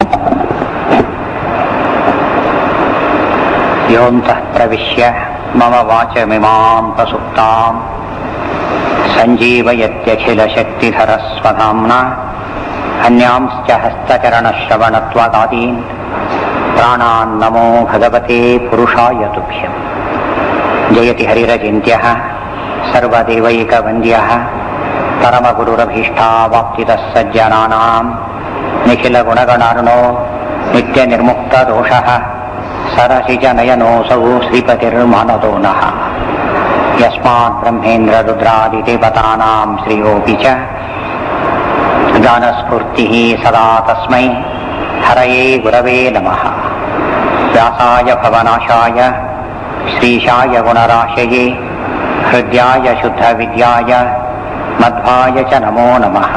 योऽन्तः प्रविश्य मम वाचमिमां प्रसुप्ताम् सञ्जीवयत्यखिलशक्तिधरस्वधाम्ना अन्यांश्च हस्तचरणश्रवणत्वादादीन् प्राणान्नमो भगवते पुरुषाय तुभ्यम् जयति हरिरचिन्त्यः सर्वदेवैकवन्द्यः परमगुरुरभीष्टावाप्तितः सज्जनानाम् निखिलगुणगणार्णो नित्यनिर्मुक्तदोषः सरसिजनयनोऽसौ श्रीपतिर्मानदो नः यस्मात् ब्रह्मेन्द्ररुद्रादिदेवतानां श्रियोऽपि च गानस्फूर्तिः सदा तस्मै हरये गुरवे नमः व्यासाय भवनाशाय श्रीशाय गुणराशये हृद्याय शुद्धविद्याय मध्वाय च नमो नमः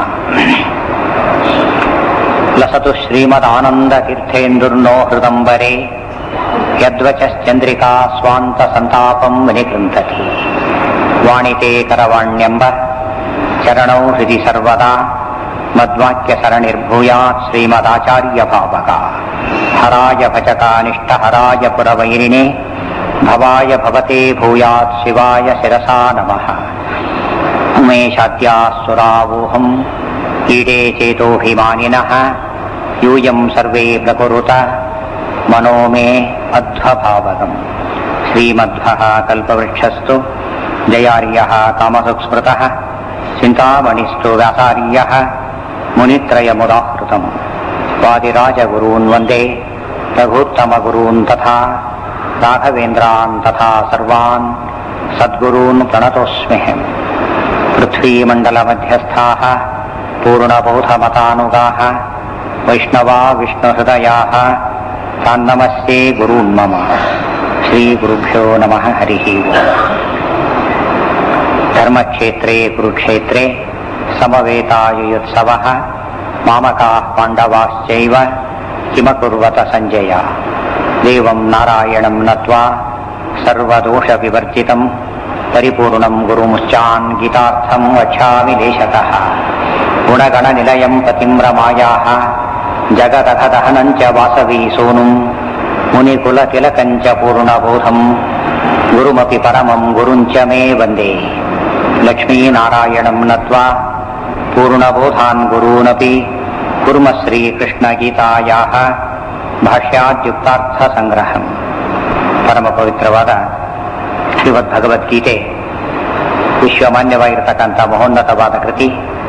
लसतु श्रीमदानन्दतीर्थेन्दुर्नो हृदम्बरे यद्वचश्चन्द्रिका स्वान्तसन्तापं विनिकृन्तति वाणिते करवाण्यम्ब चरणौ हृदि सर्वदा मद्वाक्यसरणिर्भूयात् श्रीमदाचार्यभावका हराय भजकानिष्टहराय पुरवैरिणे भवाय भवते भूयात् शिवाय शिरसा नमः उमेशाद्यासुरावोहम् ईडे चेतोऽभिमानिनः यूयं सर्वे प्रकुरुत मनो मे अध्वभावगम् श्रीमध्वः कल्पवृक्षस्तु जयार्यः कामसुस्मृतः चिन्तामणिस्तु व्यासार्यः मुनित्रयमुदाहृतम् वादिराजगुरून् वन्दे रघूत्तमगुरून् तथा राघवेन्द्रान् तथा सर्वान् सद्गुरून् प्रणतोऽस्म्यहम् पृथ्वीमण्डलमध्यस्थाः पूर्णबोधमतानुगाः वैष्णवा विष्णुहृदयाः तान्नमस्ये गुरून् मम श्रीगुरुभ्यो नमः हरिः धर्मक्षेत्रे कुरुक्षेत्रे समवेतायुयुत्सवः मामकाः पाण्डवाश्चैव किमकुर्वत सञ्जय देवं नारायणं नत्वा सर्वदोषविवर्जितं परिपूर्णं गुरुमुश्चान् गीतार्थं वक्षामि देशतः गुणगणनिलयं पतिं रमायाः जगदघदहनं च वासवी सोनुं मुनिकुलतिलकं च पूर्णबोधं गुरुमपि परमं गुरुं च मे वन्दे लक्ष्मीनारायणं नत्वा पूर्णबोधान् गुरूनपि कुर्म श्रीकृष्णगीतायाः ಭಾಷ್ಯಾದ್ಯುಕ್ತಾರ್ಥಸಂಗ್ರಹಂ ಪರಮ ಪವಿತ್ರವಾದ ಶ್ರೀಮದ್ ಭಗವದ್ಗೀತೆ ವಿಶ್ವಮಾನ್ಯವಾಗಿರತಕ್ಕಂಥ ಮಹೋನ್ನತವಾದ ಕೃತಿ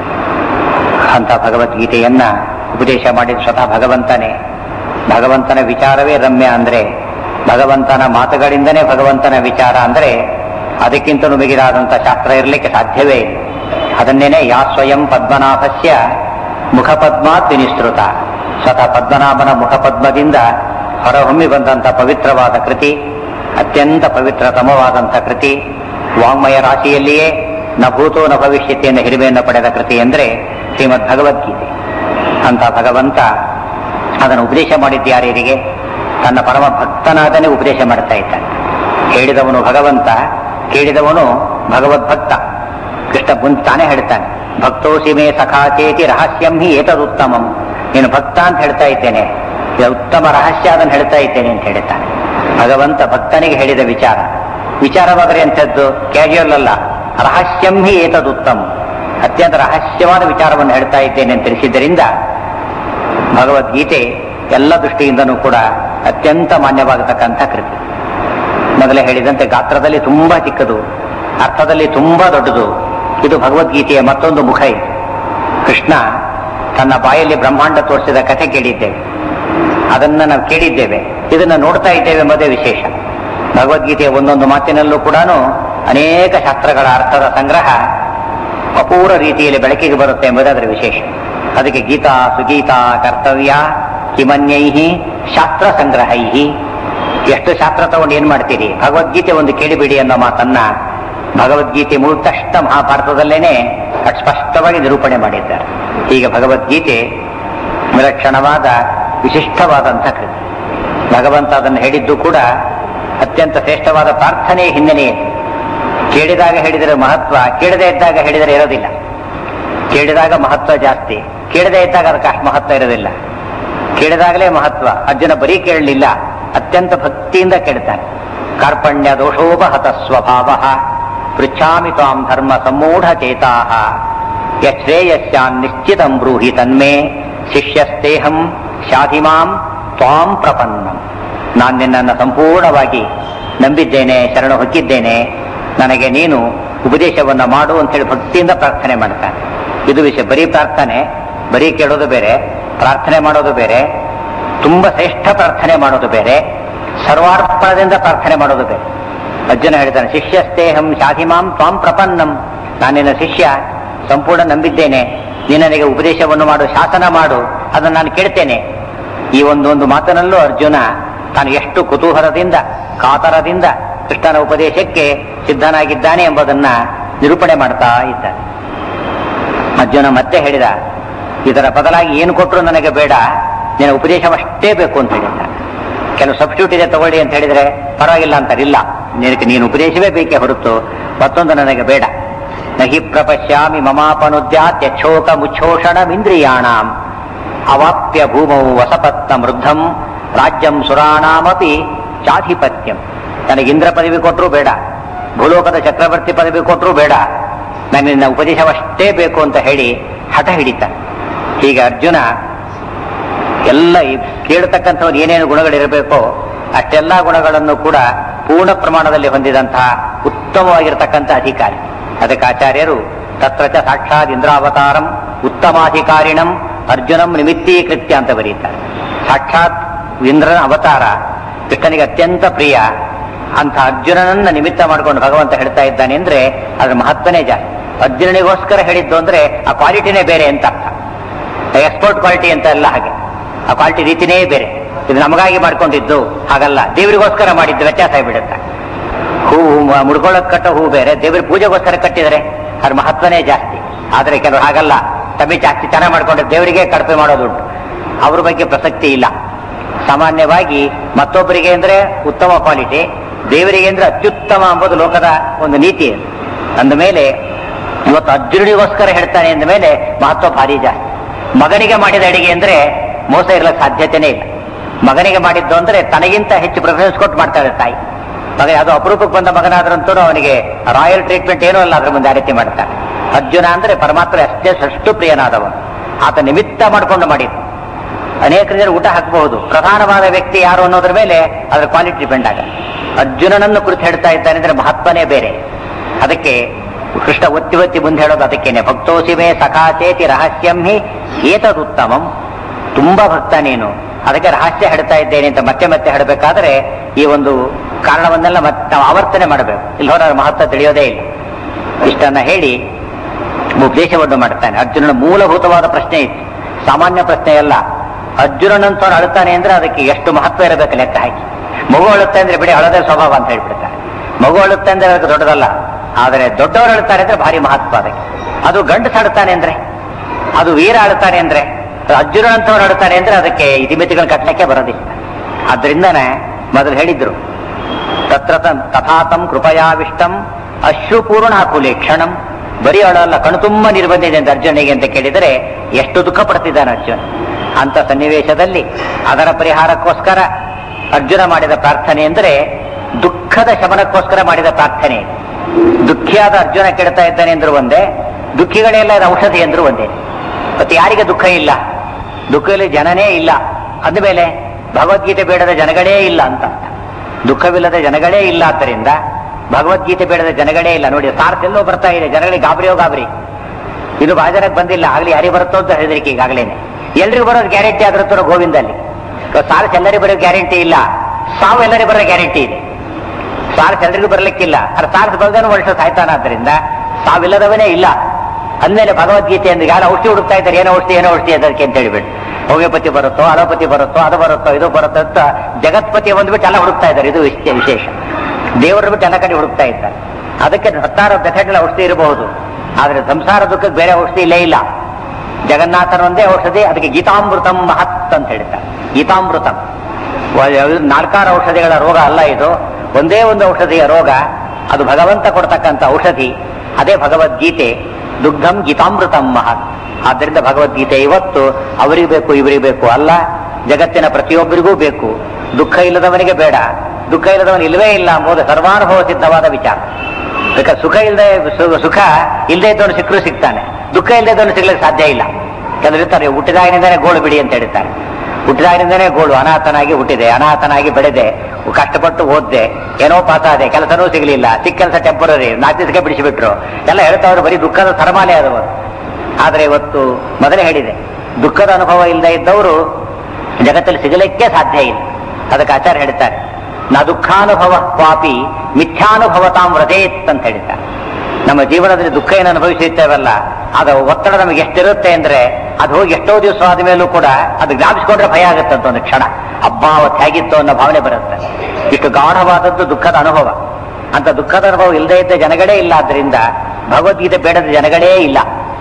ಅಂಥ ಭಗವದ್ಗೀತೆಯನ್ನ ಉಪದೇಶ ಮಾಡಿದ ಸ್ವತಃ ಭಗವಂತನೇ ಭಗವಂತನ ವಿಚಾರವೇ ರಮ್ಯ ಅಂದ್ರೆ ಭಗವಂತನ ಮಾತುಗಳಿಂದನೇ ಭಗವಂತನ ವಿಚಾರ ಅಂದ್ರೆ ಅದಕ್ಕಿಂತಲೂ ಮಿಗಿಲಾದಂಥ ಶಾಸ್ತ್ರ ಇರಲಿಕ್ಕೆ ಸಾಧ್ಯವೇ ಇಲ್ಲ ಅದನ್ನೇನೆ ಯಾ ಸ್ವಯಂ ಪದ್ಮನಾಭಸ್ಯ ಮುಖಪದ್ಮಾತ್ ವಿನಿಸ್ತೃತ ಸ್ವತಃ ಪದ್ಮನಾಭನ ಮುಖಪದ್ಮದಿಂದ ಹೊರಹೊಮ್ಮಿ ಬಂದಂಥ ಪವಿತ್ರವಾದ ಕೃತಿ ಅತ್ಯಂತ ಪವಿತ್ರತಮವಾದಂಥ ಕೃತಿ ವಾಂಗ್ಮಯ ರಾಶಿಯಲ್ಲಿಯೇ ನ ಭೂತೋ ನ ಭವಿಷ್ಯತೆಯನ್ನು ಹಿರಿಮೆಯನ್ನು ಪಡೆದ ಕೃತಿ ಅಂದರೆ ಶ್ರೀಮದ್ ಭಗವದ್ಗೀತೆ ಅಂತ ಭಗವಂತ ಅದನ್ನು ಉಪದೇಶ ಮಾಡಿದ್ಯಾರಿಗೆ ತನ್ನ ಪರಮ ಭಕ್ತನಾದನೇ ಉಪದೇಶ ಮಾಡ್ತಾ ಇದ್ದಾನೆ ಹೇಳಿದವನು ಭಗವಂತ ಕೇಳಿದವನು ಭಗವದ್ಭಕ್ತ ಕೃಷ್ಣ ಮುಂದೆ ತಾನೇ ಹೇಳ್ತಾನೆ ಭಕ್ತೋಸಿ ಮೇ ಸಖಾಚೇತಿ ರಹಸ್ಯಂ ಹಿ ಏತದುತ್ತಮಂ ನೀನು ಭಕ್ತ ಅಂತ ಹೇಳ್ತಾ ಇದ್ದೇನೆ ಇದು ಉತ್ತಮ ರಹಸ್ಯ ಅದನ್ನು ಹೇಳ್ತಾ ಇದ್ದೇನೆ ಅಂತ ಹೇಳ್ತಾನೆ ಭಗವಂತ ಭಕ್ತನಿಗೆ ಹೇಳಿದ ವಿಚಾರ ವಿಚಾರವಾದರೆ ಎಂಥದ್ದು ಕ್ಯಾಜುವಲ್ ಅಲ್ಲ ರಹಸ್ಯಂ ಹಿ ಏತದುತ್ತಮ ಅತ್ಯಂತ ರಹಸ್ಯವಾದ ವಿಚಾರವನ್ನು ಹೇಳ್ತಾ ಇದ್ದೇನೆ ಅಂತ ತಿಳಿಸಿದ್ದರಿಂದ ಭಗವದ್ಗೀತೆ ಎಲ್ಲ ದೃಷ್ಟಿಯಿಂದನೂ ಕೂಡ ಅತ್ಯಂತ ಮಾನ್ಯವಾಗತಕ್ಕಂಥ ಕೃತಿ ಮೊದಲೇ ಹೇಳಿದಂತೆ ಗಾತ್ರದಲ್ಲಿ ತುಂಬಾ ಚಿಕ್ಕದು ಅರ್ಥದಲ್ಲಿ ತುಂಬಾ ದೊಡ್ಡದು ಇದು ಭಗವದ್ಗೀತೆಯ ಮತ್ತೊಂದು ಮುಖ ಇದೆ ಕೃಷ್ಣ ತನ್ನ ಬಾಯಲ್ಲಿ ಬ್ರಹ್ಮಾಂಡ ತೋರಿಸಿದ ಕಥೆ ಕೇಳಿದ್ದೇವೆ ಅದನ್ನ ನಾವು ಕೇಳಿದ್ದೇವೆ ಇದನ್ನ ನೋಡ್ತಾ ಇದ್ದೇವೆ ಎಂಬುದೇ ವಿಶೇಷ ಭಗವದ್ಗೀತೆಯ ಒಂದೊಂದು ಮಾತಿನಲ್ಲೂ ಕೂಡ ಅನೇಕ ಶಾಸ್ತ್ರಗಳ ಅರ್ಥದ ಸಂಗ್ರಹ ಅಪೂರ್ವ ರೀತಿಯಲ್ಲಿ ಬೆಳಕಿಗೆ ಬರುತ್ತೆ ಎಂಬುದೇ ಅದರ ವಿಶೇಷ ಅದಕ್ಕೆ ಗೀತಾ ಸುಗೀತಾ ಕರ್ತವ್ಯ ಕಿಮನ್ಯೈಹಿ ಶಾಸ್ತ್ರ ಸಂಗ್ರಹೈಹಿ ಎಷ್ಟು ಶಾಸ್ತ್ರ ತಗೊಂಡು ಏನ್ ಮಾಡ್ತೀರಿ ಭಗವದ್ಗೀತೆ ಒಂದು ಕೇಳಿಬಿಡಿ ಅನ್ನೋ ಮಾತನ್ನ ಭಗವದ್ಗೀತೆ ಮುಗಿದ ತಕ್ಷಣ ಮಹಾಭಾರತದಲ್ಲೇನೆ ಅಟ್ ಸ್ಪಷ್ಟವಾಗಿ ನಿರೂಪಣೆ ಮಾಡಿದ್ದಾರೆ ಈಗ ಭಗವದ್ಗೀತೆ ವಿಲಕ್ಷಣವಾದ ವಿಶಿಷ್ಟವಾದಂಥ ಕೃತಿ ಭಗವಂತ ಅದನ್ನು ಹೇಳಿದ್ದು ಕೂಡ ಅತ್ಯಂತ ಶ್ರೇಷ್ಠವಾದ ಪ್ರಾರ್ಥನೆಯ ಹಿನ್ನೆಲೆ ಕೇಳಿದಾಗ ಹೇಳಿದರೆ ಮಹತ್ವ ಕೇಳದೇ ಇದ್ದಾಗ ಹೇಳಿದರೆ ಇರೋದಿಲ್ಲ ಕೇಳಿದಾಗ ಮಹತ್ವ ಜಾಸ್ತಿ ಕೇಳದೇ ಇದ್ದಾಗ ಅದಕ್ಕೆ ಅಷ್ಟು ಮಹತ್ವ ಇರೋದಿಲ್ಲ ಕೇಳಿದಾಗಲೇ ಮಹತ್ವ ಅರ್ಜುನ ಬರೀ ಕೇಳಲಿಲ್ಲ ಅತ್ಯಂತ ಭಕ್ತಿಯಿಂದ ಕೇಳ್ತಾನೆ ಕಾರ್ಪಣ್ಯ ದೋಷೋಪಹತ ಸ್ವಭಾವ ಪೃಚ್ಛಾಮಿ ತ್ವಾಂ ಧರ್ಮ ಸಮ್ಮೂಢ ಚೇತಾ ಯಶ್ರೇಯಸ್ಯಾನ್ ನಿಶ್ಚಿತಂ ಬ್ರೂಹಿ ತನ್ಮೇ ಶಿಷ್ಯಸ್ತೇಹಂ ಶಾಧಿಮಾಂ ತ್ವಾಂ ಪ್ರಪನ್ನಂ ನಾನು ನಿನ್ನನ್ನು ಸಂಪೂರ್ಣವಾಗಿ ನಂಬಿದ್ದೇನೆ ಶರಣ ಹೊಕ್ಕಿದ್ದೇನೆ ನನಗೆ ನೀನು ಉಪದೇಶವನ್ನ ಮಾಡು ಅಂತ ಹೇಳಿ ಭಕ್ತಿಯಿಂದ ಪ್ರಾರ್ಥನೆ ಮಾಡ್ತಾನೆ ಇದು ವಿಷಯ ಬರೀ ಪ್ರಾರ್ಥನೆ ಬರೀ ಕೇಳೋದು ಬೇರೆ ಪ್ರಾರ್ಥನೆ ಮಾಡೋದು ಬೇರೆ ತುಂಬಾ ಶ್ರೇಷ್ಠ ಪ್ರಾರ್ಥನೆ ಮಾಡೋದು ಬೇರೆ ಸರ್ವಾರ್ಪಣದಿಂದ ಪ್ರಾರ್ಥನೆ ಮಾಡೋದು ಬೇರೆ ಅರ್ಜುನ ಹೇಳ್ತಾನೆ ಶಿಷ್ಯಸ್ತೇಹಂ ಶಾಧಿಮಾಂ ತ್ವಾಂ ಪ್ರಪನ್ನಂ ನಾನು ನಿನ್ನ ಶಿಷ್ಯ ಸಂಪೂರ್ಣ ನಂಬಿದ್ದೇನೆ ನೀನು ನನಗೆ ಉಪದೇಶವನ್ನು ಮಾಡು ಶಾಸನ ಮಾಡು ಅದನ್ನು ನಾನು ಕೇಳ್ತೇನೆ ಈ ಒಂದೊಂದು ಮಾತಿನಲ್ಲೂ ಅರ್ಜುನ ತಾನು ಎಷ್ಟು ಕುತೂಹಲದಿಂದ ಕಾತರದಿಂದ ಕೃಷ್ಣನ ಉಪದೇಶಕ್ಕೆ ಸಿದ್ಧನಾಗಿದ್ದಾನೆ ಎಂಬುದನ್ನ ನಿರೂಪಣೆ ಮಾಡ್ತಾ ಇದ್ದಾನೆ ಅರ್ಜುನ ಮತ್ತೆ ಹೇಳಿದ ಇದರ ಬದಲಾಗಿ ಏನು ಕೊಟ್ಟರು ನನಗೆ ಬೇಡ ನಿನ್ನ ಉಪದೇಶವಷ್ಟೇ ಬೇಕು ಅಂತ ಹೇಳಿದ್ದ ಕೆಲವು ಸಬ್ಸ್ಟ್ಯೂಟ್ ಇದೆ ತಗೊಳ್ಳಿ ಅಂತ ಹೇಳಿದ್ರೆ ಪರವಾಗಿಲ್ಲ ಅಂತಾರೆ ಇಲ್ಲ ನಿನಗೆ ನೀನು ಉಪದೇಶವೇ ಬೇಕೇ ಹೊರತು ಮತ್ತೊಂದು ನನಗೆ ಬೇಡ ನಹಿ ಪ್ರಪಶ್ಯಾಮಿ ಮಮಾಪನುದ್ಯಾತ್ಯಕ್ಷೋಕ ಮುಚ್ಛೋಷಣಮಿಂದ್ರಿಯಾಣಾಂ ಅವಾಪ್ಯ ಭೂಮೌ ವಸಪತ್ನ ವೃದ್ಧಂ ರಾಜ್ಯಂ ಸುರಾಣಾಮಪಿ ಚಾಧಿಪತ್ಯಂ ನನಗೆ ಇಂದ್ರ ಪದವಿ ಕೊಟ್ಟರು ಬೇಡ ಭೂಲೋಕದ ಚಕ್ರವರ್ತಿ ಪದವಿ ಕೊಟ್ಟರು ಬೇಡ ನನ್ನ ಉಪದೇಶವಷ್ಟೇ ಬೇಕು ಅಂತ ಹೇಳಿ ಹಠ ಹಿಡಿತಾನೆ ಹೀಗೆ ಅರ್ಜುನ ಎಲ್ಲ ಈ ಕೇಳತಕ್ಕಂಥವ್ರು ಏನೇನು ಗುಣಗಳಿರಬೇಕೋ ಅಷ್ಟೆಲ್ಲ ಗುಣಗಳನ್ನು ಕೂಡ ಪೂರ್ಣ ಪ್ರಮಾಣದಲ್ಲಿ ಹೊಂದಿದಂತಹ ಉತ್ತಮವಾಗಿರತಕ್ಕಂಥ ಅಧಿಕಾರಿ ಅದಕ್ಕೆ ಆಚಾರ್ಯರು ತತ್ರ ಚ ಸಾಕ್ಷಾತ್ ಇಂದ್ರಾವತಾರಂ ಉತ್ತಮಾಧಿಕಾರಿಣಂ ಅರ್ಜುನಂ ನಿಮಿತ್ತೀಕೃತ್ಯ ಅಂತ ಬರೀತಾರೆ ಸಾಕ್ಷಾತ್ ಇಂದ್ರನ ಅವತಾರ ಕೃಷ್ಣನಿಗೆ ಅತ್ಯಂತ ಪ್ರಿಯ ಅಂತ ಅರ್ಜುನನನ್ನ ನಿಮಿತ್ತ ಮಾಡಿಕೊಂಡು ಭಗವಂತ ಹೇಳ್ತಾ ಇದ್ದಾನೆ ಅಂದ್ರೆ ಅದ್ರ ಮಹತ್ವನೇ ಜಾಸ್ತಿ ಅರ್ಜುನನಿಗೋಸ್ಕರ ಹೇಳಿದ್ದು ಅಂದ್ರೆ ಆ ಕ್ವಾಲಿಟಿನೇ ಬೇರೆ ಅಂತ ಅರ್ಥ ಎಕ್ಸ್ಪೋರ್ಟ್ ಕ್ವಾಲಿಟಿ ಅಂತ ಎಲ್ಲ ಹಾಗೆ ಆ ಕ್ವಾಲಿಟಿ ರೀತಿನೇ ಬೇರೆ ಇದು ನಮಗಾಗಿ ಮಾಡ್ಕೊಂಡಿದ್ದು ಹಾಗಲ್ಲ ದೇವರಿಗೋಸ್ಕರ ಮಾಡಿದ್ದು ವ್ಯತ್ಯಾಸ ಆಗಿಬಿಡುತ್ತೆ ಹೂ ಮುಡ್ಕೊಳ್ಳೋಕೆ ಕಟ್ಟೋ ಹೂ ಬೇರೆ ದೇವರ ಪೂಜೆಗೋಸ್ಕರ ಕಟ್ಟಿದರೆ ಅದ್ರ ಮಹತ್ವನೇ ಜಾಸ್ತಿ ಆದ್ರೆ ಕೆಲವರು ಹಾಗಲ್ಲ ತಮಗೆ ಜಾಸ್ತಿ ಚೆನ್ನಾಗಿ ಮಾಡ್ಕೊಂಡು ದೇವರಿಗೆ ಕಡಿಮೆ ಮಾಡೋದುಂಟು ಅವ್ರ ಬಗ್ಗೆ ಪ್ರಸಕ್ತಿ ಇಲ್ಲ ಸಾಮಾನ್ಯವಾಗಿ ಮತ್ತೊಬ್ಬರಿಗೆ ಅಂದ್ರೆ ಉತ್ತಮ ಕ್ವಾಲಿಟಿ ದೇವರಿಗೆ ಅಂದ್ರೆ ಅತ್ಯುತ್ತಮ ಎಂಬುದು ಲೋಕದ ಒಂದು ನೀತಿ ಅಂದ ಮೇಲೆ ಇವತ್ತು ಅರ್ಜುನಿಗೋಸ್ಕರ ಹೇಳ್ತಾನೆ ಅಂದ ಮೇಲೆ ಮಹತ್ವ ಭಾರಿ ಜಾಸ್ತಿ ಮಗನಿಗೆ ಮಾಡಿದ ಅಡಿಗೆ ಅಂದ್ರೆ ಮೋಸ ಇರಲಿಕ್ಕೆ ಸಾಧ್ಯತೆನೇ ಇಲ್ಲ ಮಗನಿಗೆ ಮಾಡಿದ್ದು ಅಂದ್ರೆ ತನಗಿಂತ ಹೆಚ್ಚು ಪ್ರಿಫರೆನ್ಸ್ ಕೊಟ್ಟು ಮಾಡ್ತಾಳೆ ತಾಯಿ ಮಗ ಯಾವುದೋ ಅಪರೂಪಕ್ಕೆ ಬಂದ ಮಗನಾದ್ರಂತೂ ಅವನಿಗೆ ರಾಯಲ್ ಟ್ರೀಟ್ಮೆಂಟ್ ಏನೂ ಅಲ್ಲ ಅದ್ರ ಮುಂದೆ ಆ ರೀತಿ ಮಾಡ್ತಾನೆ ಅರ್ಜುನ ಅಂದ್ರೆ ಪರಮಾತ್ಮ ಅಷ್ಟೇ ಸಷ್ಟು ಪ್ರಿಯನಾದವನು ಆತ ನಿಮಿತ್ತ ಮಾಡ್ಕೊಂಡು ಮಾಡಿದ್ದು ಅನೇಕ ಜನರು ಊಟ ಹಾಕಬಹುದು ಪ್ರಧಾನವಾದ ವ್ಯಕ್ತಿ ಯಾರು ಅನ್ನೋದ್ರ ಮೇಲೆ ಅದರ ಕ್ವಾಲಿಟಿ ಡಿಪೆಂಡ್ ಆಗ ಅರ್ಜುನನನ್ನು ಕುರಿತು ಹೇಳ್ತಾ ಇದ್ದಾನೆ ಅಂದ್ರೆ ಮಹತ್ವನೇ ಬೇರೆ ಅದಕ್ಕೆ ಕೃಷ್ಣ ಒತ್ತಿ ಒತ್ತಿ ಮುಂದೆ ಹೇಳೋದು ಅದಕ್ಕೇನೆ ಭಕ್ತೋಸಿಮೆ ಸಖಾಚೇತಿ ರಹಸ್ಯಂ ಹಿ ಏತದುತ್ತಮಂ ತುಂಬಾ ಭಕ್ತ ನೀನು ಅದಕ್ಕೆ ರಹಸ್ಯ ಹೇಳ್ತಾ ಇದ್ದೇನೆ ಅಂತ ಮತ್ತೆ ಮತ್ತೆ ಹೇಳಬೇಕಾದ್ರೆ ಈ ಒಂದು ಕಾರಣವನ್ನೆಲ್ಲ ಮತ್ತೆ ನಾವು ಆವರ್ತನೆ ಮಾಡಬೇಕು ಇಲ್ಲಿ ಹೋದ ಮಹತ್ವ ತಿಳಿಯೋದೇ ಇಲ್ಲ ಇಷ್ಟನ್ನ ಹೇಳಿ ಉಪದೇಶವನ್ನು ಮಾಡ್ತಾನೆ ಅರ್ಜುನನ ಮೂಲಭೂತವಾದ ಪ್ರಶ್ನೆ ಇತ್ತು ಸಾಮಾನ್ಯ ಪ್ರಶ್ನೆ ಅಲ್ಲ ಅರ್ಜುನನಂತವನು ಅಳುತ್ತಾನೆ ಅಂದ್ರೆ ಅದಕ್ಕೆ ಎಷ್ಟು ಮಹತ್ವ ಇರಬೇಕು ಲೆಕ್ಕ ಹಾಕಿ ಮಗು ಅಳುತ್ತೆ ಅಂದ್ರೆ ಬಿಡಿ ಅಳದೇ ಸ್ವಭಾವ ಅಂತ ಹೇಳ್ಬಿಡ್ತಾರೆ ಮಗು ಅಳುತ್ತೆ ಅಂದ್ರೆ ಅದಕ್ಕೆ ದೊಡ್ಡದಲ್ಲ ಆದರೆ ದೊಡ್ಡವರು ಅಳುತ್ತಾರೆ ಅಂದ್ರೆ ಭಾರಿ ಮಹತ್ವ ಅದಕ್ಕೆ ಅದು ಗಂಡಸ ಅಳುತ್ತಾನೆ ಅಂದ್ರೆ ಅದು ವೀರ ಅಳುತ್ತಾನೆ ಅಂದ್ರೆ ಅರ್ಜುನಂತವನು ಅಳುತ್ತಾನೆ ಅಂದ್ರೆ ಅದಕ್ಕೆ ಇತಿಮಿತಿಗಳನ್ನ ಕಟ್ಟಲಿಕ್ಕೆ ಬರೋದಿಲ್ಲ ಆದ್ರಿಂದನೇ ಮೊದಲು ಹೇಳಿದ್ರು ತತ್ರ ತಂ- ತಥಾತಂ ಕೃಪಯಾವಿಷ್ಟಂ ಅಶ್ರುಪೂರ್ಣ ಕುಲೇಕ್ಷಣಂ ಬರೀ ಅಳಲ್ಲ ಕಣು ತುಂಬ ನೀರು ಬಂದಿದೆ ಅಂತ ಅರ್ಜುನಿಗೆ ಅಂತ ಕೇಳಿದರೆ ಎಷ್ಟು ದುಃಖ ಪಡ್ತಿದ್ದಾನೆ ಅರ್ಜುನ ಅಂತ ಸನ್ನಿವೇಶದಲ್ಲಿ ಅದರ ಪರಿಹಾರಕ್ಕೋಸ್ಕರ ಅರ್ಜುನ ಮಾಡಿದ ಪ್ರಾರ್ಥನೆ ಎಂದರೆ ದುಃಖದ ಶಮನಕ್ಕೋಸ್ಕರ ಮಾಡಿದ ಪ್ರಾರ್ಥನೆ ಇದು. ದುಃಖಿಯಾದ ಅರ್ಜುನ ಕೆಡ್ತಾ ಇದ್ದಾನೆ ಎಂದ್ರು ಒಂದೇ ದುಃಖಿಗಳೆಲ್ಲ ಇದು ಔಷಧಿ ಎಂದ್ರು ಒಂದೇ ಮತ್ತೆ ಯಾರಿಗೆ ದುಃಖ ಇಲ್ಲ ದುಃಖದಲ್ಲಿ ಜನನೇ ಇಲ್ಲ ಅಂದಮೇಲೆ ಭಗವದ್ಗೀತೆ ಬೇಡದ ಜನಗಳೇ ಇಲ್ಲ ಅಂತ ಅರ್ಥ. ದುಃಖವಿಲ್ಲದ ಜನಗಳೇ ಇಲ್ಲ ಆದ್ದರಿಂದ ಭಗವದ್ಗೀತೆ ಬೇಡದ ಜನಗಳೇ ಇಲ್ಲ ನೋಡಿ ಸಾರ್ಸ್ ಎಲ್ಲೋ ಬರ್ತಾ ಇದೆ ಜನಗಳಿಗೆ ಗಾಬರಿಯೋ ಗಾಬರಿ ಇದು ಬಹಳ ಜನಕ್ಕೆ ಬಂದಿಲ್ಲ ಆಗ್ಲಿ ಯಾರಿಗೆ ಬರುತ್ತೋ ಅಂತ ಹೆದರಿಕೆ ಈಗಾಗಲೇನೆ ಎಲ್ರಿಗೂ ಬರೋದು ಗ್ಯಾರಂಟಿ ಆದ್ರೂ ಗೋವಿಂದಲ್ಲಿ ಇವತ್ತು ಸಾರ್ಸ್ ಎಲ್ಲರಿಗೂ ಬರೋ ಗ್ಯಾರಂಟಿ ಇಲ್ಲ ಸಾವು ಎಲ್ಲರಿಗೂ ಬರೋ ಗ್ಯಾರಂಟಿ ಇದೆ ಸಾರ್ಸ್ ಎಲ್ರಿಗೂ ಬರ್ಲಿಕ್ಕಿಲ್ಲ ಅದ್ರ ಸಾರ್ಸ್ ಬಲ್ದೇನು ವರ್ಷ ಸಾಯ್ತಾನಾದ್ರಿಂದ ಸಾವಿಲ್ಲದವನೇ ಇಲ್ಲ ಅಂದ್ಮೇಲೆ ಭಗವದ್ಗೀತೆ ಅಂದ್ರೆ ಯಾರು ಔಷಧಿ ಹುಡುಕ್ತಾ ಇದ್ದಾರೆ ಏನೋ ಔಷಧಿ ಏನೋ ಔಷಧಿ ಅದಕ್ಕೆ ಅಂತ ಹೇಳ್ಬಿಟ್ಟು ಹೋಮಿಯೋಪತಿ ಬರುತ್ತೋ ಅಲೋಪತಿ ಬರುತ್ತೋ ಅದು ಬರುತ್ತೋ ಇದು ಬರುತ್ತೋ ಅಂತ ಜಗತ್ಪತಿ ಬಂದ್ಬಿಟ್ಟು ಎಲ್ಲ ಹುಡುಕ್ತಾ ಇದ್ದಾರೆ ಇದು ವಿಶೇ- ವಿಶೇಷ ದೇವರ ಬಿಟ್ಟು ಎಲ್ಲ ಕಡೆ ಹುಡುಕ್ತಾ ಇದ್ದಾರೆ ಅದಕ್ಕೆ ಹತ್ತಾರು ಮೆಥಡ್ಗಳ ಔಷಧಿ ಇರಬಹುದು ಆದ್ರೆ ಸಂಸಾರ ದುಃಖಕ್ಕೆ ಬೇರೆ ಔಷಧಿ ಇಲ್ಲೇ ಇಲ್ಲ ಜಗನ್ನಾಥನ ಒಂದೇ ಔಷಧಿ ಅದಕ್ಕೆ ಗೀತಾಮೃತಂ ಮಹತ್ ಅಂತ ಹೇಳ್ತಾರೆ ಗೀತಾಮೃತಂ ವ- ಇದು ನಾಲ್ಕಾರು ಔಷಧಿಗಳ ರೋಗ ಅಲ್ಲ ಇದು ಒಂದೇ ಒಂದು ಔಷಧಿಯ ರೋಗ ಅದು ಭಗವಂತ ಕೊಡ್ತಕ್ಕಂಥ ಔಷಧಿ ಅದೇ ಭಗವದ್ಗೀತೆ ದುಗ್ಧಂ ಗೀತಾಮೃತಂ ಮಹತ್ ಆದ್ದರಿಂದ ಭಗವದ್ಗೀತೆ ಇವತ್ತು ಅವರಿಗೆ ಬೇಕು ಇವರಿಗೆ ಬೇಕು ಅಲ್ಲ ಜಗತ್ತಿನ ಪ್ರತಿಯೊಬ್ಬರಿಗೂ ಬೇಕು ದುಃಖ ಇಲ್ಲದವನಿಗೆ ಬೇಡ ದುಃಖ ಇಲ್ಲದವನು ಇಲ್ಲವೇ ಇಲ್ಲ ಎಂಬುದು ಸರ್ವಾನುಭವ ಸಿದ್ಧವಾದ ವಿಚಾರ ಬೇಕಾದ್ರೆ ಸುಖ ಇಲ್ಲದೆ ಸುಖ ಇಲ್ಲದೆ ಇದ್ದವನು ಸಿಕ್ಕರೂ ಸಿಗ್ತಾನೆ ದುಃಖ ಇಲ್ಲದೆ ಇದ್ದವನು ಸಿಗ್ಲಿಕ್ಕೆ ಸಾಧ್ಯ ಇಲ್ಲ ಕೆಲವರು ಇರ್ತಾರೆ ಹುಟ್ಟಿದಾಗಿನಿಂದನೇ ಗೋಳು ಬಿಡಿ ಅಂತ ಹೇಳ್ತಾರೆ ಹುಟ್ಟಿದಾಗಿನಿಂದನೇ ಗೋಳು ಅನಾಥನಾಗಿ ಹುಟ್ಟಿದೆ ಅನಾಥನಾಗಿ ಬೆಳೆದೆ ಕಷ್ಟಪಟ್ಟು ಓದ್ದೆ ಏನೋ ಪಾಸ್ ಆದೆ ಕೆಲಸನೂ ಸಿಗಲಿಲ್ಲ ಸಿಕ್ಕ ಕೆಲಸ ಟೆಂಪರರಿ ನಾಲ್ಕು ದಿವಸಕ್ಕೆ ಬಿಡಿಸಿಬಿಟ್ರು ಎಲ್ಲ ಹೇಳ್ತಾವ್ರು ಬರೀ ದುಃಖದ ಸರಮಾಲೆ ಆದವರು ಆದ್ರೆ ಇವತ್ತು ಮೊದಲೇ ಹೇಳಿದೆ ದುಃಖದ ಅನುಭವ ಇಲ್ಲದೆ ಇದ್ದವರು ಜಗತ್ತಲ್ಲಿ ಸಿಗಲಿಕ್ಕೆ ಸಾಧ್ಯ ಇಲ್ಲ ಅದಕ್ಕೆ ಆಚಾರ್ಯ ಹೇಳ್ತಾರೆ ನ ದುಃಖಾನುಭವ ಪಾಪಿ ಮಿಥ್ಯಾನುಭವತಾಂ ವ್ರತೇತ್ ಅಂತ ಹೇಳ್ತಾರೆ ನಮ್ಮ ಜೀವನದಲ್ಲಿ ದುಃಖ ಏನು ಅನುಭವಿಸುತ್ತೇವಲ್ಲ ಅದು ಒತ್ತಡ ನಮಗೆ ಎಷ್ಟಿರುತ್ತೆ ಅಂದ್ರೆ ಅದು ಹೋಗಿ ಎಷ್ಟೋ ದಿವಸ ಆದ ಮೇಲೂ ಕೂಡ ಅದು ಜ್ಞಾಪಿಸ್ಕೊಂಡ್ರೆ ಭಯ ಆಗುತ್ತೆ ಅಂತ ಒಂದು ಕ್ಷಣ ಅಬ್ಬಾ ಅವತ್ತು ಹೇಗಿತ್ತು ಅನ್ನೋ ಭಾವನೆ ಬರುತ್ತೆ ಇಷ್ಟು ಗಾಢವಾದದ್ದು ದುಃಖದ ಅನುಭವ ಅಂತ ದುಃಖದ ಅನುಭವ ಇಲ್ಲದೆ ಇದ್ದ ಜನಗಳೇ ಇಲ್ಲ ಆದ್ರಿಂದ ಭಗವದ್ಗೀತೆ ಬೇಡದ ಜನಗಳೇ ಇಲ್ಲ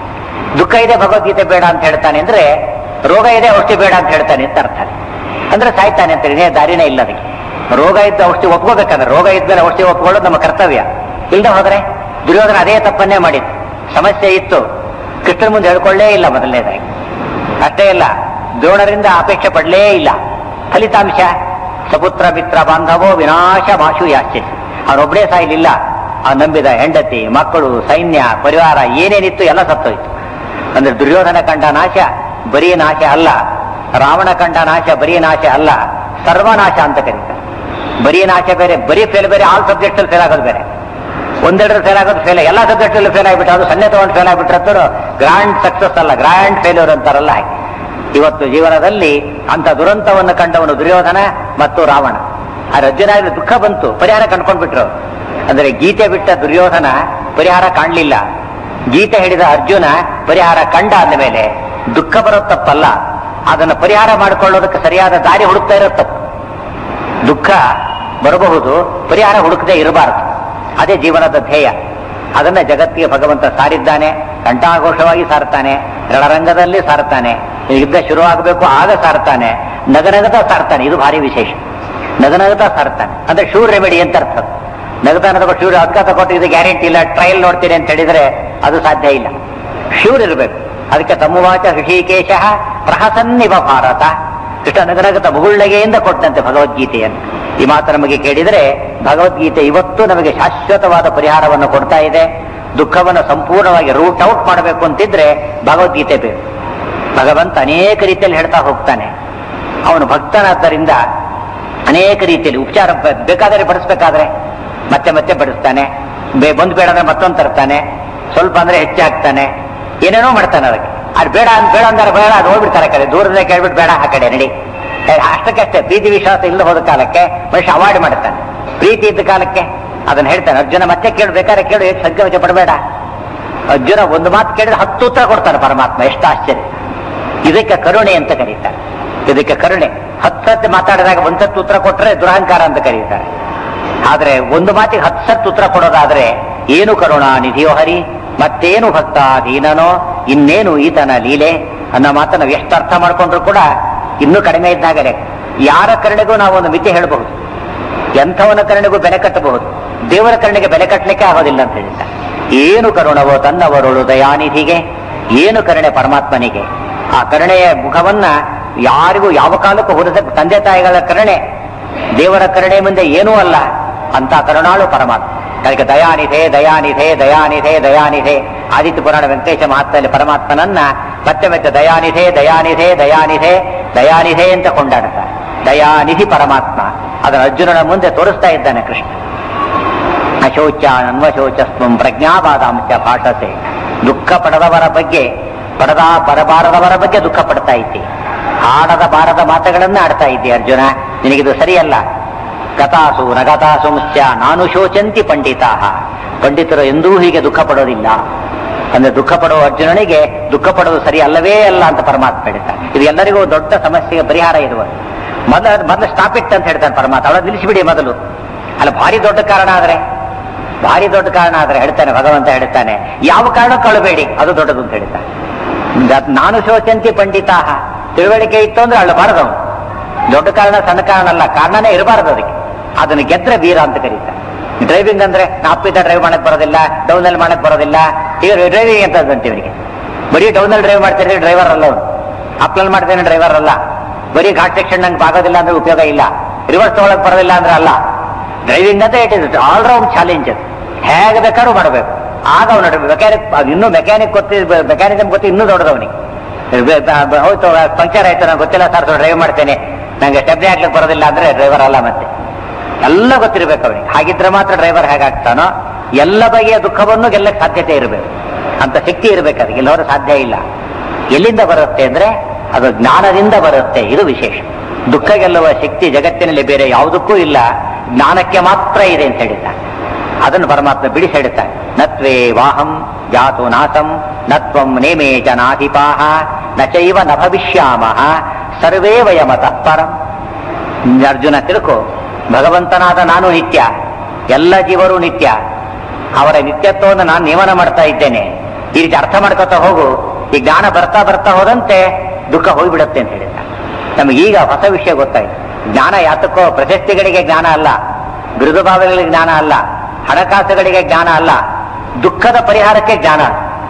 ದುಃಖ ಇದೆ ಭಗವದ್ಗೀತೆ ಬೇಡ ಅಂತ ಹೇಳ್ತಾನೆ ಅಂದ್ರೆ ರೋಗ ಇದೆ ಔಷಧಿ ಬೇಡ ಅಂತ ಹೇಳ್ತಾನೆ ಅಂತ ಅರ್ಥ ಅಂದ್ರೆ ಸಾಯ್ತಾನೆ ಅಂತ ಇದೇ ದಾರಿನೇ ಇಲ್ಲ ಅದಕ್ಕೆ ರೋಗ ಇದ್ದ ಔಷಧಿ ಒಪ್ಕೋಬೇಕಂದ್ರೆ ರೋಗ ಇದ್ಮೇಲೆ ಔಷಧಿ ಒಪ್ಕೊಳ್ಳೋದು ನಮ್ಮ ಕರ್ತವ್ಯ ಇಲ್ಲದೆ ಹೋದ್ರೆ ದುರ್ಯೋಧನ ಅದೇ ತಪ್ಪನ್ನೇ ಮಾಡಿದ್ದು ಸಮಸ್ಯೆ ಇತ್ತು ಕೃಷ್ಣನ ಮುಂದೆ ಹೇಳ್ಕೊಳ್ಳೇ ಇಲ್ಲ ಮೊದಲನೇದಾಗಿ ಅಷ್ಟೇ ಇಲ್ಲ ದ್ರೋಣರಿಂದ ಅಪೇಕ್ಷೆ ಪಡಲೇ ಇಲ್ಲ ಫಲಿತಾಂಶ ಸಪುತ್ರ ಮಿತ್ರ ಬಾಂಧವೋ ವಿನಾಶ ಮಾಶು ಯಾಶ್ಚರ್ಯ ಅವನೊಬ್ಬನೇ ಸಾಯಲಿಲ್ಲ ಆ ನಂಬಿದ ಹೆಂಡತಿ ಮಕ್ಕಳು ಸೈನ್ಯ ಪರಿವಾರ ಏನೇನಿತ್ತು ಎಲ್ಲ ಸತ್ತೋಯ್ತು ಅಂದ್ರೆ ದುರ್ಯೋಧನ ಕಂಡ ನಾಶ ಬರೀ ನಾಶ ಅಲ್ಲ ರಾವಣ ಕಂಡ ನಾಶ ಬರೀ ನಾಶ ಅಲ್ಲ ಸರ್ವನಾಶ ಅಂತ ಕರೀತಾರೆ ಬರೀ ನಾಶ ಬೇರೆ ಬರೀ ಫೇಲ್ ಬೇರೆ ಆಲ್ ಸಬ್ಜೆಕ್ಟ್ ಅಲ್ಲಿ ಫೇಲ್ ಆಗೋದು ಬೇರೆ ಒಂದೆರಡು ಫೇಲ್ ಆಗೋದು ಫೇಲ್ ಎಲ್ಲ ಸಬ್ಜೆಕ್ಟ್ ಅಲ್ಲಿ ಫೇಲ್ ಆಗಿಬಿಟ್ಟು ಅದು ಸನ್ನೆ ತಗೊಂಡು ಫೇಲ್ ಆಗಿಬಿಟ್ರೆ ಗ್ರ್ಯಾಂಡ್ ಸಕ್ಸಸ್ ಅಲ್ಲ ಗ್ರ್ಯಾಂಡ್ ಫೇಲ್ಯೂರ್ ಅಂತಾರಲ್ಲ ಹಾಗೆ ಇವತ್ತು ಜೀವನದಲ್ಲಿ ಅಂತ ದುರಂತವನ್ನು ಕಂಡವನು ದುರ್ಯೋಧನ ಮತ್ತು ರಾವಣ ಆ ರಜ್ಜನಾಗಿ ದುಃಖ ಬಂತು ಪರಿಹಾರ ಕಂಡ್ಕೊಂಡ್ಬಿಟ್ರು ಅಂದ್ರೆ ಗೀತೆ ಬಿಟ್ಟ ದುರ್ಯೋಧನ ಪರಿಹಾರ ಕಾಣಲಿಲ್ಲ ಗೀತೆ ಹಿಡಿದ ಅರ್ಜುನ ಪರಿಹಾರ ಕಂಡ ಅಂದ ಮೇಲೆ ದುಃಖ ಬರೋ ತಪ್ಪಲ್ಲ ಅದನ್ನು ಪರಿಹಾರ ಮಾಡಿಕೊಳ್ಳೋದಕ್ಕೆ ಸರಿಯಾದ ದಾರಿ ಹುಡುಕ್ತಾ ಇರೋ ತಪ್ಪು ದುಃಖ ಬರಬಹುದು ಪರಿಹಾರ ಹುಡುಕದೆ ಇರಬಾರದು ಅದೇ ಜೀವನದ ಧ್ಯೇಯ ಅದನ್ನ ಜಗತ್ತಿಗೆ ಭಗವಂತ ಸಾರಿದ್ದಾನೆ ಕಂಠಾಘೋಷವಾಗಿ ಸಾರ್ತಾನೆ ರಣರಂಗದಲ್ಲಿ ಸಾರ್ತಾನೆ ಯುದ್ಧ ಶುರುವಾಗಬೇಕು ಆಗ ಸಾರ್ತಾನೆ ನಗನಗತ ಸಾರ್ತಾನೆ ಇದು ಭಾರಿ ವಿಶೇಷ ನಗನಗತ ಸಾರ್ತಾನೆ ಅಂದ್ರೆ ಶೂರ್ ರೆಮಿಡಿ ಅಂತ ಅರ್ಥ ನಗತ ಅನ್ನೋದಕ್ಕೆ ಶೂರ್ ಅದ್ಕ ತಗೊಟ್ಟು ಇದು ಗ್ಯಾರಂಟಿ ಇಲ್ಲ ಟ್ರಯಲ್ ನೋಡ್ತೀನಿ ಅಂತ ಹೇಳಿದ್ರೆ ಅದು ಸಾಧ್ಯ ಇಲ್ಲ ಶೂರ್ ಇರಬೇಕು ಅದಕ್ಕೆ ತಮ್ಮವಾಚ ಋಷಿಕೇಶ ಪ್ರಹಸನ್ನಿವ ಭಾರತ ಕೃಷ್ಣ ನಗನಗತ ಮುಗುಳ್ನಗೆಯಿಂದ ಕೊಟ್ಟಂತೆ ಭಗವದ್ಗೀತೆಯನ್ನು ಈ ಮಾತು ನಮಗೆ ಕೇಳಿದರೆ ಭಗವದ್ಗೀತೆ ಇವತ್ತು ನಮಗೆ ಶಾಶ್ವತವಾದ ಪರಿಹಾರವನ್ನು ಕೊಡ್ತಾ ಇದೆ ದುಃಖವನ್ನು ಸಂಪೂರ್ಣವಾಗಿ ರೂಟ್ ಔಟ್ ಮಾಡಬೇಕು ಅಂತಿದ್ರೆ ಭಗವದ್ಗೀತೆ ಬೇಕು ಭಗವಂತ ಅನೇಕ ರೀತಿಯಲ್ಲಿ ಹೇಳ್ತಾ ಹೋಗ್ತಾನೆ ಅವನು ಭಕ್ತನಾದ್ದರಿಂದ ಅನೇಕ ರೀತಿಯಲ್ಲಿ ಉಪಚಾರ ಬ- ಬೇಕಾದರೆ ಬಡಿಸ್ಬೇಕಾದ್ರೆ ಮತ್ತೆ ಮತ್ತೆ ಬಡಿಸ್ತಾನೆ ಬೇ- ಒಂದು ಬೇಡ ಅಂದ್ರೆ ಮತ್ತೊಂದು ತರ್ತಾನೆ ಸ್ವಲ್ಪ ಅಂದ್ರೆ ಹೆಚ್ಚಾಗ್ತಾನೆ ಏನೇನೋ ಮಾಡ್ತಾನೆ ಅದಕ್ಕೆ ಅದು ಬೇಡ ಅಂತ ಬೇಡ ಅಂದ್ರೆ ಬೇಡ ಅದು ಹೋಗ್ಬಿಡ್ತಾರೆ ಕಡೆ ದೂರದಿಂದ ಕೇಳ್ಬಿಟ್ಟು ಬೇಡ ಆ ಕಡೆ ನಡಿ ಏ, ಅಷ್ಟಕ್ಕಷ್ಟೇ ಪ್ರೀತಿ ವಿಶ್ವಾಸ ಇಲ್ಲದೆ ಹೋದ ಕಾಲಕ್ಕೆ ಮನುಷ್ಯ ಅವಾಯ್ಡ್ ಮಾಡ್ತಾನೆ ಪ್ರೀತಿ ಇದ್ದ ಕಾಲಕ್ಕೆ ಅದನ್ನ ಹೇಳ್ತಾನೆ ಅರ್ಜುನ ಮತ್ತೆ ಕೇಳು ಬೇಕಾದ್ರೆ ಕೇಳು ಎಷ್ಟು ಸಂಕೋಚ ಪಡಬೇಡ ಅರ್ಜುನ ಒಂದು ಮಾತು ಕೇಳಿದ್ರೆ ಹತ್ತು ಉತ್ತರ ಕೊಡ್ತಾನೆ ಪರಮಾತ್ಮ ಎಷ್ಟು ಆಶ್ಚರ್ಯ ಇದಕ್ಕೆ ಕರುಣೆ ಅಂತ ಕರೀತಾರೆ ಇದಕ್ಕೆ ಕರುಣೆ ಹತ್ತು ಸತ್ತು ಮಾತಾಡಿದಾಗ ಒಂದು ಸತ್ತು ಉತ್ತರ ಕೊಟ್ಟರೆ ದುರಹಂಕಾರ ಅಂತ ಕರೀತಾರೆ ಆದ್ರೆ ಒಂದು ಮಾತಿಗೆ ಹತ್ತು ಸತ್ತು ಉತ್ತರ ಕೊಡೋದಾದ್ರೆ ಏನು ಕರುಣಾ ನಿಧಿಯೋ ಹರಿ ಮತ್ತೇನು ಭಕ್ತ ದೀನನೋ ಇನ್ನೇನು ಈತನ ಲೀಲೆ ಅನ್ನೋ ಮಾತನ್ನು ನಾವು ಎಷ್ಟು ಅರ್ಥ ಮಾಡ್ಕೊಂಡ್ರು ಕೂಡ ಇನ್ನೂ ಕಡಿಮೆ ಇದ್ದಾಗಲೇ ಯಾರ ಕರುಣೆಗೂ ನಾವು ಒಂದು ಮಿತಿ ಹೇಳಬಹುದು ಎಂಥವನ ಕರುಣೆಗೂ ಬೆಲೆ ಕಟ್ಟಬಹುದು ದೇವರ ಕರುಣೆಗೆ ಬೆಲೆ ಕಟ್ಟಲಿಕ್ಕೆ ಆಗೋದಿಲ್ಲ ಅಂತ ಹೇಳಿದ್ದ ಏನು ಕರುಣವೋ ತನ್ನವರುಳು ದಯಾನಿಧಿಗೆ ಏನು ಕರುಣೆ ಪರಮಾತ್ಮನಿಗೆ ಆ ಕರುಣೆಯ ಮುಖವನ್ನ ಯಾರಿಗೂ ಯಾವ ಕಾಲಕ್ಕೂ ಹೊರಸ ತಂದೆ ತಾಯಿಗಳ ಕರುಣೆ ದೇವರ ಕರುಣೆ ಮುಂದೆ ಏನೂ ಅಲ್ಲ ಅಂತ ಕರುಣಾಳು ಪರಮಾತ್ಮ ಅದಕ್ಕೆ ದಯಾನಿಧೆ ದಯಾನಿಧೆ ದಯಾನಿಧೆ ದಯಾನಿಧೆ ಆದಿತ್ಯ ಪುರಾಣ ವೆಂಕಟೇಶ ಮಹಾತ್ಮಲ್ಲಿ ಪರಮಾತ್ಮನನ್ನ ಮತ್ತೆ ಮತ್ತೆ ದಯಾನಿಧೆ ದಯಾನಿಧೆ ದಯಾನಿಧೆ ದಯಾನಿಧೆ ಅಂತ ಕೊಂಡಾಡ್ತಾರೆ ದಯಾನಿಧಿ ಪರಮಾತ್ಮ ಅದನ್ನು ಅರ್ಜುನನ ಮುಂದೆ ತೋರಿಸ್ತಾ ಇದ್ದಾನೆ ಕೃಷ್ಣ ಅಶೌಚ ಅನ್ವಶೋಚಸ್ವಂ ಪ್ರಜ್ಞಾಪಾದಾಂಶ ಭಾಷತೆ ದುಃಖ ಪಡದವರ ಬಗ್ಗೆ ಪಡದ ಬರಬಾರದವರ ಬಗ್ಗೆ ದುಃಖ ಪಡ್ತಾ ಇದ್ದೆ ಆಡದ ಬಾರದ ಮಾತುಗಳನ್ನ ಆಡ್ತಾ ಇದ್ದೆ ಅರ್ಜುನ ನಿನಗಿದು ಸರಿಯಲ್ಲ ಗತಾಸು ನಗತಾಸು ಮುಖ್ಯ ನಾನು ಶೋಚಂತಿ ಪಂಡಿತಾ ಪಂಡಿತರು ಎಂದೂ ಹೀಗೆ ದುಃಖ ಪಡೋದಿಲ್ಲ ಅಂದ್ರೆ ದುಃಖ ಪಡುವ ಅರ್ಜುನನಿಗೆ ದುಃಖ ಪಡೋದು ಸರಿ ಅಲ್ಲವೇ ಅಲ್ಲ ಅಂತ ಪರಮಾತ್ಮ ಹೇಳ್ತಾನೆ ಇದು ಎಲ್ಲರಿಗೂ ದೊಡ್ಡ ಸಮಸ್ಯೆಗೆ ಪರಿಹಾರ ಇರುವ ಮೊದಲ ಮೊದಲು ಸ್ಟಾಪ್ ಇಟ್ ಅಂತ ಹೇಳ್ತಾನೆ ಪರಮಾತ್ಮ ಅವಳ ನಿಲ್ಲಿಸಿಬಿಡಿ ಮೊದಲು ಅಲ್ಲ ಭಾರಿ ದೊಡ್ಡ ಕಾರಣ ಆದ್ರೆ ಭಾರಿ ದೊಡ್ಡ ಕಾರಣ ಆದ್ರೆ ಹೇಳ್ತಾನೆ ಭಗವಂತ ಹೇಳ್ತಾನೆ ಯಾವ ಕಾರಣಕ್ಕೂ ಅಳಬೇಡಿ ಅದು ದೊಡ್ಡದು ಅಂತ ಹೇಳ್ತಾನೆ ದ- ನಾನು ಶೋಚಂತಿ ಪಂಡಿತಾ ತಿಳುವಳಿಕೆ ಇತ್ತು ಅಂದ್ರೆ ಅಳ್ಳಬಾರದು ಅವನು ದೊಡ್ಡ ಕಾರಣ ಸಣ್ಣ ಕಾರಣ ಅಲ್ಲ ಕಾರಣನೇ ಇರಬಾರದು ಅದಕ್ಕೆ ಅದನ್ನು ಗೆದ್ರೆ ವೀರ ಅಂತ ಕರೀತಾರೆ ಡ್ರೈವಿಂಗ್ ಅಂದ್ರೆ ನಾಪಿದ್ದ ಡ್ರೈವ್ ಮಾಡಕ್ ಬರೋದಿಲ್ಲ ಡೌನ್ ಅಲ್ಲಿ ಮಾಡಕ್ ಬರೋದಿಲ್ಲ ಈಗ ಡ್ರೈವಿಂಗ್ ಅಂತ ಅಂತೀವಿ ಇವರಿಗೆ ಬರೀ ಡೌನ್ ಅಲ್ಲಿ ಡ್ರೈವ್ ಮಾಡ್ತಿದ್ರೆ ಡ್ರೈವರ್ ಅಲ್ಲ ಅವನು ಅಪ್ಲಲ್ಲಿ ಮಾಡ್ತೇನೆ ಡ್ರೈವರ್ ಅಲ್ಲ ಬರೀ ಘಾಟ್ ಸೆಕ್ಷನ್ ನಂಗೆ ಆಗೋದಿಲ್ಲ ಅಂದ್ರೆ ಉಪಯೋಗ ಇಲ್ಲ ರಿವರ್ಸ್ ತಗೊಳಕ್ ಬರೋದಿಲ್ಲ ಅಂದ್ರೆ ಅಲ್ಲ ಡ್ರೈವಿಂಗ್ ಅಂತ it is all round challenge ಅದು ಹೇಗೆ ಬೇಕಾದ್ರೂ ಮಾಡಬೇಕು ಆಗ ಅವನು ಮೆಕ್ಯಾನಿಕ್ ಇನ್ನೂ ಮೆಕ್ಯಾನಿಕ್ ಗೊತ್ತಿ ಮೆಕ್ಯಾನಿಸಮ್ ಗೊತ್ತಿ ಇನ್ನೂ ದೊಡ್ಡದವನಿಗೆ ಹೌದು ಪಂಕ್ಚರ್ ಆಯ್ತು ನಂಗೆ ಗೊತ್ತಿಲ್ಲ ಸರ್ ಡ್ರೈವ್ ಮಾಡ್ತೇನೆ ನಂಗೆ ಸ್ಟೆಪ್ನೇ ಹಾಕ್ಲಿಕ್ಕೆ ಬರೋದಿಲ್ಲ ಅಂದ್ರೆ ಡ್ರೈವರ್ ಅಲ್ಲ ಮತ್ತೆ ಎಲ್ಲ ಗೊತ್ತಿರಬೇಕು ಅವನಿಗೆ ಹಾಗಿದ್ರೆ ಮಾತ್ರ ಡ್ರೈವರ್ ಹೇಗಾಗ್ತಾನೋ ಎಲ್ಲ ಬಗೆಯ ದುಃಖವನ್ನು ಗೆಲ್ಲಕ್ಕೆ ಸಾಧ್ಯತೆ ಇರಬೇಕು ಅಂತ ಶಕ್ತಿ ಇರಬೇಕು ಅದಕ್ಕೆ ಇಲ್ಲವರ ಸಾಧ್ಯ ಇಲ್ಲ ಎಲ್ಲಿಂದ ಬರುತ್ತೆ ಅಂದ್ರೆ ಅದು ಜ್ಞಾನದಿಂದ ಬರುತ್ತೆ ಇದು ವಿಶೇಷ ದುಃಖ ಗೆಲ್ಲುವ ಶಕ್ತಿ ಜಗತ್ತಿನಲ್ಲಿ ಬೇರೆ ಯಾವುದಕ್ಕೂ ಇಲ್ಲ ಜ್ಞಾನಕ್ಕೆ ಮಾತ್ರ ಇದೆ ಅಂತ ಹೇಳಿದ್ದಾನೆ ಅದನ್ನು ಪರಮಾತ್ಮ ಬಿಡಿಸಿ ಹೇಳ್ತಾನೆ ನತ್ವೇ ವಾಹಂ ಜಾತು ನಾಸಂ ನತ್ವಂ ನೇಮೇ ಜನಾಧಿಪಾಹ ನ ಚೈವ ನ ಭವಿಷ್ಯಾಮಃ ಸರ್ವೇ ವಯಮತಃ ಪರಂ ಅರ್ಜುನ ತಿಳ್ಕೊ ಭಗವಂತನಾದ ನಾನು ನಿತ್ಯ ಎಲ್ಲ ಜೀವರು ನಿತ್ಯ ಅವರ ನಿತ್ಯತ್ವವನ್ನು ನಾನು ನಿಯಮನ ಮಾಡ್ತಾ ಇದ್ದೇನೆ ಈ ರೀತಿ ಅರ್ಥ ಮಾಡ್ಕೊತಾ ಹೋಗು ಈ ಜ್ಞಾನ ಬರ್ತಾ ಬರ್ತಾ ಹೋದಂತೆ ದುಃಖ ಹೋಗ್ಬಿಡುತ್ತೆ ಅಂತ ಹೇಳಿದ ನಮಗೀಗ ಹೊಸ ವಿಷಯ ಗೊತ್ತಾಯ್ತು ಜ್ಞಾನ ಯಾತಕ್ಕೋ ಪ್ರಶಸ್ತಿಗಳಿಗೆ ಜ್ಞಾನ ಅಲ್ಲ ಬಿರುದುಭಾವಗಳಿಗೆ ಜ್ಞಾನ ಅಲ್ಲ ಹಣಕಾಸುಗಳಿಗೆ ಜ್ಞಾನ ಅಲ್ಲ ದುಃಖದ ಪರಿಹಾರಕ್ಕೆ ಜ್ಞಾನ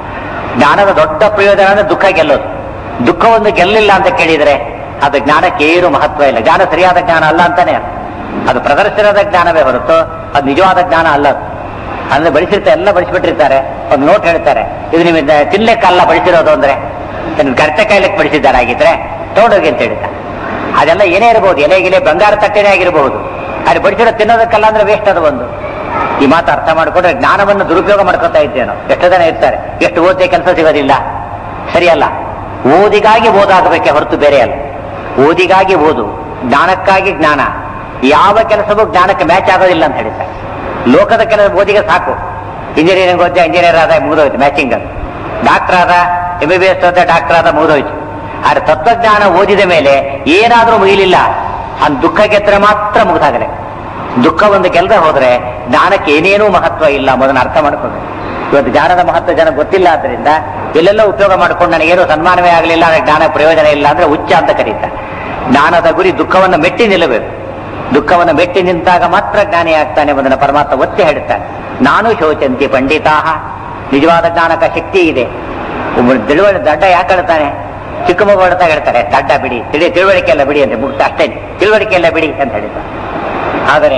ಜ್ಞಾನದ ದೊಡ್ಡ ಪ್ರಯೋಜನ ಅಂದ್ರೆ ದುಃಖ ಗೆಲ್ಲೋದು ದುಃಖವನ್ನು ಗೆಲ್ಲಿಲ್ಲ ಅಂತ ಕೇಳಿದ್ರೆ ಅದು ಜ್ಞಾನಕ್ಕೆ ಏನು ಮಹತ್ವ ಇಲ್ಲ ಜ್ಞಾನ ಸರಿಯಾದ ಜ್ಞಾನ ಅಲ್ಲ ಅಂತಾನೆ ಅರ್ಥ. ಅದು ಪ್ರದರ್ಶನದ ಜ್ಞಾನವೇ ಹೊರತು ಅದು ನಿಜವಾದ ಜ್ಞಾನ ಅಲ್ಲ ಅದು. ಅಂದ್ರೆ ಬಡಿಸಿರ್ತಾರೆ ಎಲ್ಲ ಬಡಿಸಿಬಿಟ್ಟಿರ್ತಾರೆ ಒಂದು ನೋಟ್ ಹೇಳ್ತಾರೆ ಇದು ನಿಮಗೆ ತಿನ್ಲಿಕ್ಕಲ್ಲ ಬಡಿಸಿರೋದು ಅಂದ್ರೆ ನಿಮ್ಗೆ ಗರ್ತೆ ಕಾಯ್ಲಿಕ್ಕೆ ಬಡಿಸಿದ್ದಾರೆ ಆಗಿದ್ರೆ ತಗೊಂಡೋಗಿ ಅಂತ ಹೇಳ್ತಾರೆ ಅದೆಲ್ಲ ಏನೇ ಇರಬಹುದು ಎಲೆ ಗಿಲೆ ಬಂಗಾರ ತಟ್ಟೆನೇ ಆಗಿರಬಹುದು ಅದು ಬಡಿಸಿರೋ ತಿನ್ನೋದಕ್ಕಲ್ಲ ಅಂದ್ರೆ ವೇಸ್ಟ್ ಅದು ಒಂದು ಈ ಮಾತು ಅರ್ಥ ಮಾಡಿಕೊಂಡ್ರೆ ಜ್ಞಾನವನ್ನು ದುರುಪಯೋಗ ಮಾಡ್ಕೊತಾ ಇದ್ದೇನೋ ಎಷ್ಟು ಜನ ಇರ್ತಾರೆ ಎಷ್ಟು ಓದಿದೆ ಕೆಲಸ ಸಿಗೋದಿಲ್ಲ ಸರಿಯಲ್ಲ ಓದಿಗಾಗಿ ಓದಾಗಬೇಕೆ ಹೊರತು ಬೇರೆ ಅಲ್ಲ ಓದಿಗಾಗಿ ಓದು ಜ್ಞಾನಕ್ಕಾಗಿ ಜ್ಞಾನ ಯಾವ ಕೆಲಸವೂ ಜ್ಞಾನಕ್ಕೆ ಮ್ಯಾಚ್ ಆಗೋದಿಲ್ಲ ಅಂತ ಹೇಳ್ತಾರೆ ಲೋಕದ ಕೆಲಸ ಓದಿಗೆ ಸಾಕು ಇಂಜಿನಿಯರಿಂಗ್ ಓದಿದೆ ಇಂಜಿನಿಯರ್ ಆದ ಮುಗಿದೋಯ್ತು ಮ್ಯಾಚಿಂಗ್ ಅದು ಡಾಕ್ಟರ್ ಆದ ಎಂ ಬಿ ಬಿ ಎಸ್ ಓದ ಡಾಕ್ಟರ್ ಆದ ಮುಗಿದೋಯ್ತು ಆದ್ರೆ ತತ್ವಜ್ಞಾನ ಓದಿದ ಮೇಲೆ ಏನಾದ್ರೂ ಮುಗಿಲಿಲ್ಲ ಅದು ದುಃಖ ಗೆದ್ರೆ ಮಾತ್ರ ಮುಗಿದಾಗಲೆ ದುಃಖ ಒಂದು ಗೆಲ್ಲದೆ ಹೋದ್ರೆ ಜ್ಞಾನಕ್ಕೆ ಏನೇನೂ ಮಹತ್ವ ಇಲ್ಲ ಮೊದಲು ಅರ್ಥ ಮಾಡ್ಕೊಂಡು ಇವತ್ತು ಜ್ಞಾನದ ಮಹತ್ವ ಜನ ಗೊತ್ತಿಲ್ಲ ಆದ್ರಿಂದ ಎಲ್ಲೆಲ್ಲ ಉಪಯೋಗ ಮಾಡ್ಕೊಂಡು ನನಗೇನು ಸನ್ಮಾನವೇ ಆಗಲಿಲ್ಲ ಅಂದ್ರೆ ಜ್ಞಾನ ಪ್ರಯೋಜನ ಇಲ್ಲ ಅಂದ್ರೆ ಹುಚ್ಚ ಅಂತ ಕರೀತಾರೆ ಜ್ಞಾನದ ಗುರಿ ದುಃಖವನ್ನು ಮೆಟ್ಟಿ ನಿಲ್ಲಬೇಕು ದುಃಖವನ್ನು ಮೆಟ್ಟಿ ನಿಂತಾಗ ಮಾತ್ರ ಜ್ಞಾನಿ ಆಗ್ತಾನೆ ಎಂಬುದನ್ನು ಪರಮಾತ್ಮ ಒತ್ತಿ ಹೇಳ್ತಾನೆ ನಾನು ಶೋಚಂತಿ ಪಂಡಿತಾಹ ನಿಜವಾದ ಜ್ಞಾನಕ ಶಕ್ತಿ ಇದೆ ಒಬ್ಬ ತಿಳುವಳಿ ದಡ್ಡ ಯಾಕೆ ಹೇಳ್ತಾನೆ ಚಿಕ್ಕ ಮಗು ಹೇಳ್ತಾ ಹೇಳ್ತಾರೆ ದಡ್ಡ ಬಿಡಿ ತಿಳಿ ತಿಳುವಳಿಕೆ ಎಲ್ಲ ಬಿಡಿ ಅಂತ ಮುಗ್ಧ ಅಷ್ಟೇ ತಿಳುವಳಿಕೆ ಎಲ್ಲ ಬಿಡಿ ಅಂತ ಹೇಳಿದ್ದಾರೆ ಆದರೆ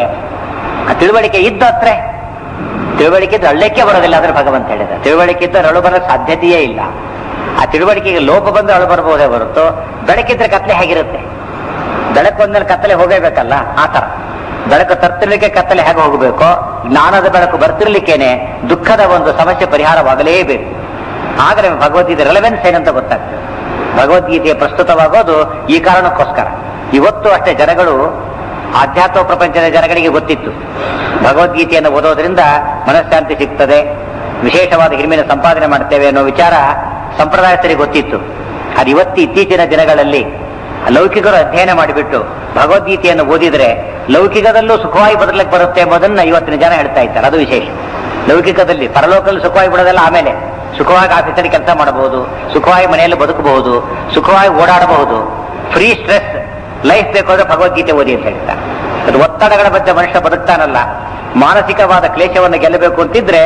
ಆ ತಿಳುವಳಿಕೆ ಇದ್ದತ್ರೆ ತಿಳುವಳಿಕೆ ಇದ್ರೆ ಅಳ್ಳಕ್ಕೆ ಬರೋದಿಲ್ಲ ಅಂದ್ರೆ ಭಗವಂತ ಹೇಳಿದ ತಿಳುವಳಿಕೆ ಇದ್ದರೆ ಅಳು ಬರೋ ಸಾಧ್ಯತೆಯೇ ಇಲ್ಲ ಆ ತಿಳುವಳಿಕೆಗೆ ಲೋಪ ಬಂದ್ರೆ ಅಳು ಬರಬಹುದೇ ಹೊರತು ಬೆಳಕಿದ್ರೆ ಕತ್ಲೆ ಹೇಗಿರುತ್ತೆ ಬೆಳಕು ಬಂದ್ಮೇಲೆ ಕತ್ತಲೆ ಹೋಗಬೇಕಲ್ಲ ಆ ತರ ಬೆಳಕು ತರ್ತಿರ್ಲಿಕ್ಕೆ ಕತ್ತಲೆ ಹೇಗೆ ಹೋಗಬೇಕು ಜ್ಞಾನದ ಬೆಳಕು ಬರ್ತಿರ್ಲಿಕ್ಕೇನೆ ದುಃಖದ ಒಂದು ಸಮಸ್ಯೆ ಪರಿಹಾರವಾಗಲೇಬೇಕು ಆದರೆ ಭಗವದ್ಗೀತೆ ರೆಲೆವೆನ್ಸ್ ಏನಂತ ಗೊತ್ತಾಗ್ತದೆ ಭಗವದ್ಗೀತೆ ಪ್ರಸ್ತುತವಾಗೋದು ಈ ಕಾರಣಕ್ಕೋಸ್ಕರ ಇವತ್ತು ಅಷ್ಟೇ ಜನಗಳು ಆಧ್ಯಾತ್ಮ ಪ್ರಪಂಚದ ಜನಗಳಿಗೆ ಗೊತ್ತಿತ್ತು ಭಗವದ್ಗೀತೆಯನ್ನು ಓದೋದ್ರಿಂದ ಮನಃಶಾಂತಿ ಸಿಗ್ತದೆ ವಿಶೇಷವಾದ ಹಿರಿಮೆನ ಸಂಪಾದನೆ ಮಾಡ್ತೇವೆ ಅನ್ನೋ ವಿಚಾರ ಸಂಪ್ರದಾಯಸ್ಥರಿಗೆ ಗೊತ್ತಿತ್ತು ಅದು ಇವತ್ತು ಇತ್ತೀಚಿನ ದಿನಗಳಲ್ಲಿ ಲೌಕಿಕರು ಅಧ್ಯಯನ ಮಾಡಿಬಿಟ್ಟು ಭಗವದ್ಗೀತೆಯನ್ನು ಓದಿದ್ರೆ ಲೌಕಿಕದಲ್ಲೂ ಸುಖವಾಗಿ ಬದಲಕ್ಕೆ ಬರುತ್ತೆ ಎಂಬುದನ್ನ ಇವತ್ತಿನ ಜನ ಹೇಳ್ತಾ ಇದ್ದಾರೆ ಅದು ವಿಶೇಷ ಲೌಕಿಕದಲ್ಲಿ ಪರಲೋಕದಲ್ಲಿ ಸುಖವಾಗಿ ಬಿಡೋದಲ್ಲ ಆಮೇಲೆ ಸುಖವಾಗಿ ಆಫೀಸಲ್ಲಿ ಕೆಲಸ ಮಾಡಬಹುದು ಸುಖವಾಗಿ ಮನೆಯಲ್ಲಿ ಬದುಕಬಹುದು ಸುಖವಾಗಿ ಓಡಾಡಬಹುದು ಫ್ರೀ ಸ್ಟ್ರೆಸ್ ಲೈಫ್ ಬೇಕಾದ್ರೆ ಭಗವದ್ಗೀತೆ ಓದಿ ಅಂತ ಹೇಳ್ತಾರೆ ಅದು ಒತ್ತಡಗಳ ಮಧ್ಯೆ ಮನುಷ್ಯ ಬದುಕ್ತಾನಲ್ಲ ಮಾನಸಿಕವಾದ ಕ್ಲೇಶವನ್ನು ಗೆಲ್ಲಬೇಕು ಅಂತಿದ್ರೆ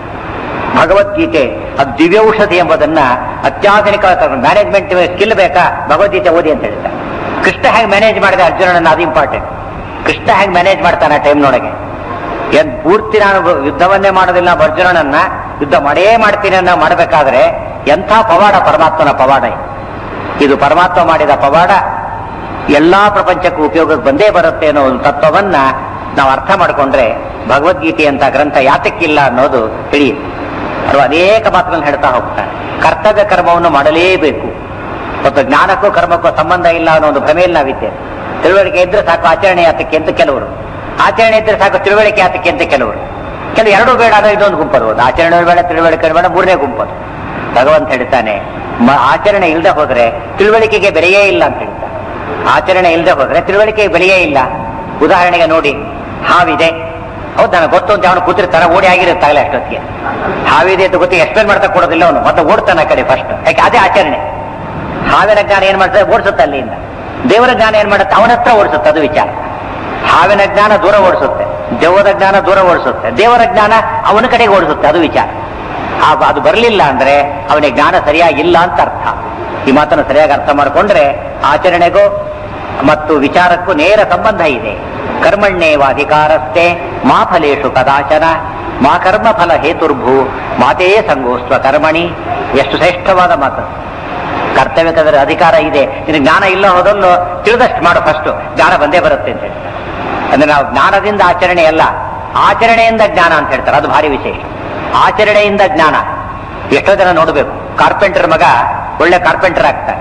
ಭಗವದ್ಗೀತೆ ಅದು ದಿವ್ಯೌಷಧಿ ಎಂಬುದನ್ನ ಅತ್ಯಾಧುನಿಕ ಮ್ಯಾನೇಜ್ಮೆಂಟ್ ಸ್ಕಿಲ್ ಬೇಕಾ ಭಗವದ್ಗೀತೆ ಓದಿ ಅಂತ ಹೇಳ್ತಾರೆ ಕೃಷ್ಣ ಹೇಗೆ ಮ್ಯಾನೇಜ್ ಮಾಡಿದೆ ಅರ್ಜುನನ ಅದು ಇಂಪಾರ್ಟೆಂಟ್ ಕೃಷ್ಣ ಹೇಗೆ ಮ್ಯಾನೇಜ್ ಮಾಡ್ತಾನೆ ಆ ಟೈಮ್ನೊಳಗೆ ಏನ್ ಪೂರ್ತಿ ನಾನು ಯುದ್ಧವನ್ನೇ ಮಾಡೋದಿಲ್ಲ ನಾವು ಅರ್ಜುನನನ್ನ ಯುದ್ಧ ಮಾಡೇ ಮಾಡ್ತೀನಿ ಅನ್ನೋ ಮಾಡಬೇಕಾದ್ರೆ ಎಂಥ ಪವಾಡ ಪರಮಾತ್ಮನ ಪವಾಡ ಇದು. ಇದು ಪರಮಾತ್ಮ ಮಾಡಿದ ಪವಾಡ ಎಲ್ಲಾ ಪ್ರಪಂಚಕ್ಕೂ ಉಪಯೋಗಕ್ಕೆ ಬಂದೇ ಬರುತ್ತೆ ಅನ್ನೋ ಒಂದು ತತ್ವವನ್ನ ನಾವು ಅರ್ಥ ಮಾಡಿಕೊಂಡ್ರೆ ಭಗವದ್ಗೀತೆ ಅಂತ ಗ್ರಂಥ ಯಾತಕ್ಕಿಲ್ಲ ಅನ್ನೋದು ತಿಳಿಯುತ್ತೆ ಅವರು ಅನೇಕ ಮಾತುಗಳನ್ನು ಹೇಳ್ತಾ ಹೋಗ್ತಾರೆ ಕರ್ತವ್ಯ ಕರ್ಮವನ್ನು ಮಾಡಲೇಬೇಕು ಮತ್ತು ಜ್ಞಾನಕ್ಕೂ ಕರ್ಮಕ್ಕೂ ಸಂಬಂಧ ಇಲ್ಲ ಅನ್ನೋ ಒಂದು ಭ್ರಮೆಯಲ್ಲಿ ನಾವಿದ್ದೇವೆ ತಿಳುವಳಿಕೆ ಇದ್ರೆ ಸಾಕು ಆಚರಣೆ ಯಾತಕ್ಕೆ ಅಂತ ಕೆಲವರು ಆಚರಣೆ ಇದ್ರೆ ಸಾಕು ತಿಳುವಳಿಕೆ ಯಾತಕ್ಕೆ ಅಂತ ಕೆಲವರು ಕೆಲವು ಎರಡೂ ಬೇಡ ಅನ್ನೋ ಇದೊಂದು ಗುಂಪದು ಆಚರಣೆ ಬೇಡ ತಿಳುವಳಿಕೆ ಬೇಡ ಮೂರನೇ ಗುಂಪದು ಭಗವಂತ ಹೇಳ್ತಾನೆ ಮ- ಆಚರಣೆ ಇಲ್ಲದೆ ಹೋದ್ರೆ ತಿಳುವಳಿಕೆಗೆ ಬೆಲೆಯೇ ಇಲ್ಲ ಅಂತ ಹೇಳ್ತಾನೆ ಆಚರಣೆ ಇಲ್ಲದೆ ಹೋದ್ರೆ ತಿಳುವಳಿಕೆಗೆ ಬೆಲೆಯೇ ಇಲ್ಲ ಉದಾಹರಣೆಗೆ ನೋಡಿ ಹಾವಿದೆ ಹೌದು ನನಗೆ ಗೊತ್ತು ಅಂತ ಅವನು ಕೂತಿರ್ತಾನೆ ಓಡಿ ಆಗಿರುತ್ತಾಗಲೇ ಅಷ್ಟೊತ್ತಿಗೆ ಹಾವಿದೆ ಅಂತ ಗೊತ್ತಿ ಎಕ್ಸ್ಪ್ಲೇನ್ ಮಾಡ್ತಾ ಕೊಡೋದಿಲ್ಲ ಅವನು ಮತ್ತೆ ಓಡ್ತಾನೆ ಆ ಕಡೆ ಫಸ್ಟ್ ಯಾಕೆ ಅದೇ ಆಚರಣೆ ಹಾವಿನ ಜ್ಞಾನ ಏನ್ ಮಾಡ್ತಾರೆ ಓಡಿಸುತ್ತೆ ಅಲ್ಲಿಂದ ದೇವರ ಜ್ಞಾನ ಏನ್ ಮಾಡುತ್ತೆ ಅವನ ಹತ್ರ ಓಡಿಸುತ್ತೆ ಅದು ವಿಚಾರ ಹಾವಿನ ಜ್ಞಾನ ದೂರ ಓಡಿಸುತ್ತೆ ದೆವ್ವದ ಜ್ಞಾನ ದೂರ ಓಡಿಸುತ್ತೆ ದೇವರ ಜ್ಞಾನ ಅವನ ಕಡೆಗೆ ಓಡಿಸುತ್ತೆ ಅದು ವಿಚಾರ ಆ ಅದು ಬರಲಿಲ್ಲ ಅಂದ್ರೆ ಅವನಿಗೆ ಜ್ಞಾನ ಸರಿಯಾಗಿಲ್ಲ ಅಂತ ಅರ್ಥ ಈ ಮಾತನ್ನು ಸರಿಯಾಗಿ ಅರ್ಥ ಮಾಡಿಕೊಂಡ್ರೆ ಆಚರಣೆಗೂ ಮತ್ತು ವಿಚಾರಕ್ಕೂ ನೇರ ಸಂಬಂಧ ಇದೆ ಕರ್ಮಣ್ಯೇವಾಧಿಕಾರಸ್ಥೆ ಮಾ ಫಲೇಶು ಕದಾಚನ ಮಾ ಕರ್ಮ ಫಲ ಹೇತುರ್ಭೂ ಮಾತೇ ಸಂಗೋಸ್ತ್ವ ಕರ್ಮಣಿ ಎಷ್ಟು ಶ್ರೇಷ್ಠವಾದ ಮಾತು ಕರ್ತವ್ಯಕ್ಕಾದ್ರೆ ಅಧಿಕಾರ ಇದೆ ನಿನಗೆ ಜ್ಞಾನ ಇಲ್ಲ ಹೋದಲ್ಲೂ ತಿಳಿದಷ್ಟು ಮಾಡು ಫಸ್ಟ್ ಜ್ಞಾನ ಬಂದೇ ಬರುತ್ತೆ ಅಂತ ಹೇಳ್ತಾರೆ ಅಂದ್ರೆ ನಾವು ಜ್ಞಾನದಿಂದ ಆಚರಣೆ ಅಲ್ಲ ಆಚರಣೆಯಿಂದ ಜ್ಞಾನ ಅಂತ ಹೇಳ್ತಾರೆ ಅದು ಭಾರಿ ವಿಶೇಷ ಆಚರಣೆಯಿಂದ ಜ್ಞಾನ ಎಷ್ಟೋ ಜನ ನೋಡಬೇಕು ಕಾರ್ಪೆಂಟರ್ ಮಗ ಒಳ್ಳೆ ಕಾರ್ಪೆಂಟರ್ ಆಗ್ತಾನೆ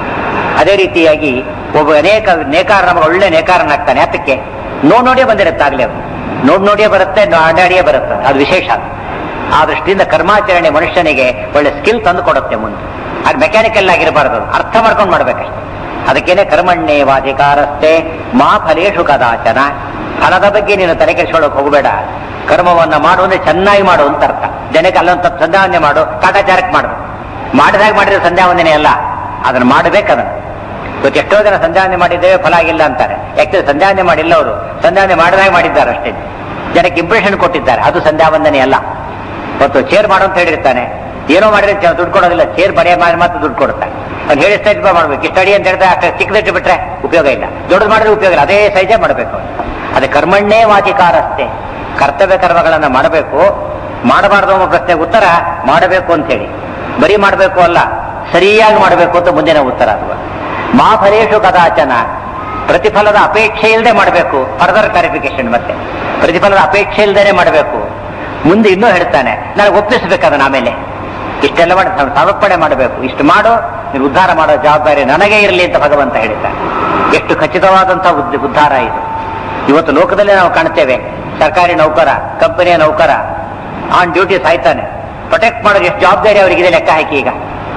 ಅದೇ ರೀತಿಯಾಗಿ ಒಬ್ಬ ಅನೇಕ ನೇಕಾರರ ಮಗ ಒಳ್ಳೆ ನೇಕಾರನಾಗ್ತಾನೆ ಅದಕ್ಕೆ ನೋಡ್ ನೋಡಿಯೇ ಬಂದಿರುತ್ತೆ ಆಗ್ಲೇ ಅವ್ನು. ನೋಡ್ ನೋಡಿಯೇ ಬರುತ್ತೆ ಅಡ್ಡಾಡಿಯೇ ಬರುತ್ತೆ ಅದು ವಿಶೇಷ ಅದು. ಆ ದೃಷ್ಟಿಯಿಂದ ಕರ್ಮಾಚರಣೆ ಮನುಷ್ಯನಿಗೆ ಒಳ್ಳೆ ಸ್ಕಿಲ್ ತಂದು ಕೊಡುತ್ತೆ ಮುಂದೆ ಅದು ಮೆಕ್ಯಾನಿಕಲ್ ಆಗಿರಬಾರ್ದು ಅದು. ಅರ್ಥ ಮಾಡ್ಕೊಂಡು ಮಾಡ್ಬೇಕಷ್ಟೆ ಅದಕ್ಕೇನೆ ಕರ್ಮಣ್ಯೇವಾಧಿಕಾರಸ್ಥೆ ಮಾ ಫಲೇಶು ಕದಾಚನ ಫಲದ ಬಗ್ಗೆ ನೀನು ತಲೆ ಕೆಡಿಸ್ಕೊಳ್ಳೋಕೆ ಹೋಗಬೇಡ ಕರ್ಮವನ್ನ ಮಾಡು ಅಂದ್ರೆ ಚೆನ್ನಾಗಿ ಮಾಡು ಅಂತ ಅರ್ಥ ಜನಕ್ಕೆ ಅಲ್ಲೊಂದು ತಪ್ಪು ಸಂಧ್ಯಾವಂದನೆ ಮಾಡು ಕಾಟಾಚಾರಕ್ಕೆ ಮಾಡು ಮಾಡಿದಾಗ ಮಾಡಿದ್ರೆ ಸಂಧ್ಯಾವಂದನೆ ಅಲ್ಲ ಅದನ್ನ ಮಾಡಬೇಕು ಅದನ್ನ ಇವತ್ತು ಎಷ್ಟೋ ಜನ ಸಂಧ್ಯಾವಂದನೆ ಮಾಡಿದ್ದೇವೆ ಫಲ ಆಗಿಲ್ಲ ಅಂತಾರೆ ಯಾಕೆ ಸಂಧ್ಯಾವಂದನೆ ಮಾಡಿಲ್ಲ ಅವರು ಸಂಧ್ಯಾವಂದನೆ ಮಾಡಿದಾಗ ಮಾಡಿದ್ದಾರೆ ಅಷ್ಟೇ ಜನಕ್ಕೆ ಇಂಪ್ರೆಷನ್ ಕೊಟ್ಟಿದ್ದಾರೆ ಅದು ಸಂಧ್ಯಾವಂದನೆ ಅಲ್ಲ ಇವತ್ತು ಚೇರ್ ಮಾಡು ಅಂತ ಹೇಳಿರ್ತಾನೆ ಏನೋ ಮಾಡಿದ್ರೆ ಜನ ದುಡ್ಡು ಕೊಡೋದಿಲ್ಲ ಚೇರ್ ಬರೆಯ ಮಾಡಿ ಮಾತ್ರ ದುಡ್ಡು ಕೊಡುತ್ತೆ ಅವ್ನು ಹೇಳಿ ಸೈಜ್ ಮಾಡ್ಬೇಕು ಇಷ್ಟು ಅಡಿ ಅಂತ ಹೇಳ್ತಾರೆ ಅಷ್ಟೇ ಚಿಕ್ಕದಿಟ್ಟು ಬಿಟ್ರೆ ಉಪಯೋಗ ಇಲ್ಲ ದೊಡ್ಡದು ಮಾಡಿದ್ರೆ ಉಪಯೋಗ ಇಲ್ಲ ಅದೇ ಸೈಜೇ ಮಾಡಬೇಕು ಅದೇ ಕರ್ಮಣ್ಣೇ ವಾಚಿಕಾರಸ್ಥೆ ಕರ್ತವ್ಯ ಕರ್ಮಗಳನ್ನ ಮಾಡಬೇಕು ಮಾಡಬಾರ್ದು ಅನ್ನೋ ಪ್ರಶ್ನೆಗೆ ಉತ್ತರ ಮಾಡಬೇಕು ಅಂತ ಹೇಳಿ ಬರೀ ಮಾಡಬೇಕು ಅಲ್ಲ ಸರಿಯಾಗಿ ಮಾಡಬೇಕು ಅಂತ ಮುಂದಿನ ಉತ್ತರ ಅದು ಮಾ ಫಲೇಶು ಕದಾಚನ ಪ್ರತಿಫಲದ ಅಪೇಕ್ಷೆ ಇಲ್ಲದೆ ಮಾಡಬೇಕು ಫರ್ದರ್ ಕ್ಲಾರಿಫಿಕೇಶನ್ ಮತ್ತೆ ಪ್ರತಿಫಲದ ಅಪೇಕ್ಷೆ ಇಲ್ಲದೇನೆ ಮಾಡಬೇಕು ಮುಂದೆ ಇನ್ನೂ ಹೇಳ್ತಾನೆ ನನಗೆ ಒಪ್ಪಿಸ್ಬೇಕು ಅದನ್ನ ಆಮೇಲೆ ಇಷ್ಟೆಲ್ಲ ಮಾಡಿ ನಾನು ಸಮರ್ಪಣೆ ಮಾಡಬೇಕು ಇಷ್ಟು ಮಾಡು ನೀನು ಉದ್ಧಾರ ಮಾಡೋ ಜವಾಬ್ದಾರಿ ನನಗೆ ಇರಲಿ ಅಂತ ಭಗವಂತ ಹೇಳಿದ್ದಾನೆ ಎಷ್ಟು ಖಚಿತವಾದಂತಹ ಉದ್- ಉದ್ಧಾರ ಇದು ಇವತ್ತು ಲೋಕದಲ್ಲೇ ನಾವು ಕಾಣ್ತೇವೆ ಸರ್ಕಾರಿ ನೌಕರ ಕಂಪನಿಯ ನೌಕರ ಆನ್ ಡ್ಯೂಟಿ ಸಾಯ್ತಾನೆ ಪ್ರೊಟೆಕ್ಟ್ ಮಾಡೋದು ಎಷ್ಟು ಜವಾಬ್ದಾರಿ ಅವರಿಗಿದೆ ಲೆಕ್ಕ ಹಾಕಿ ಈಗ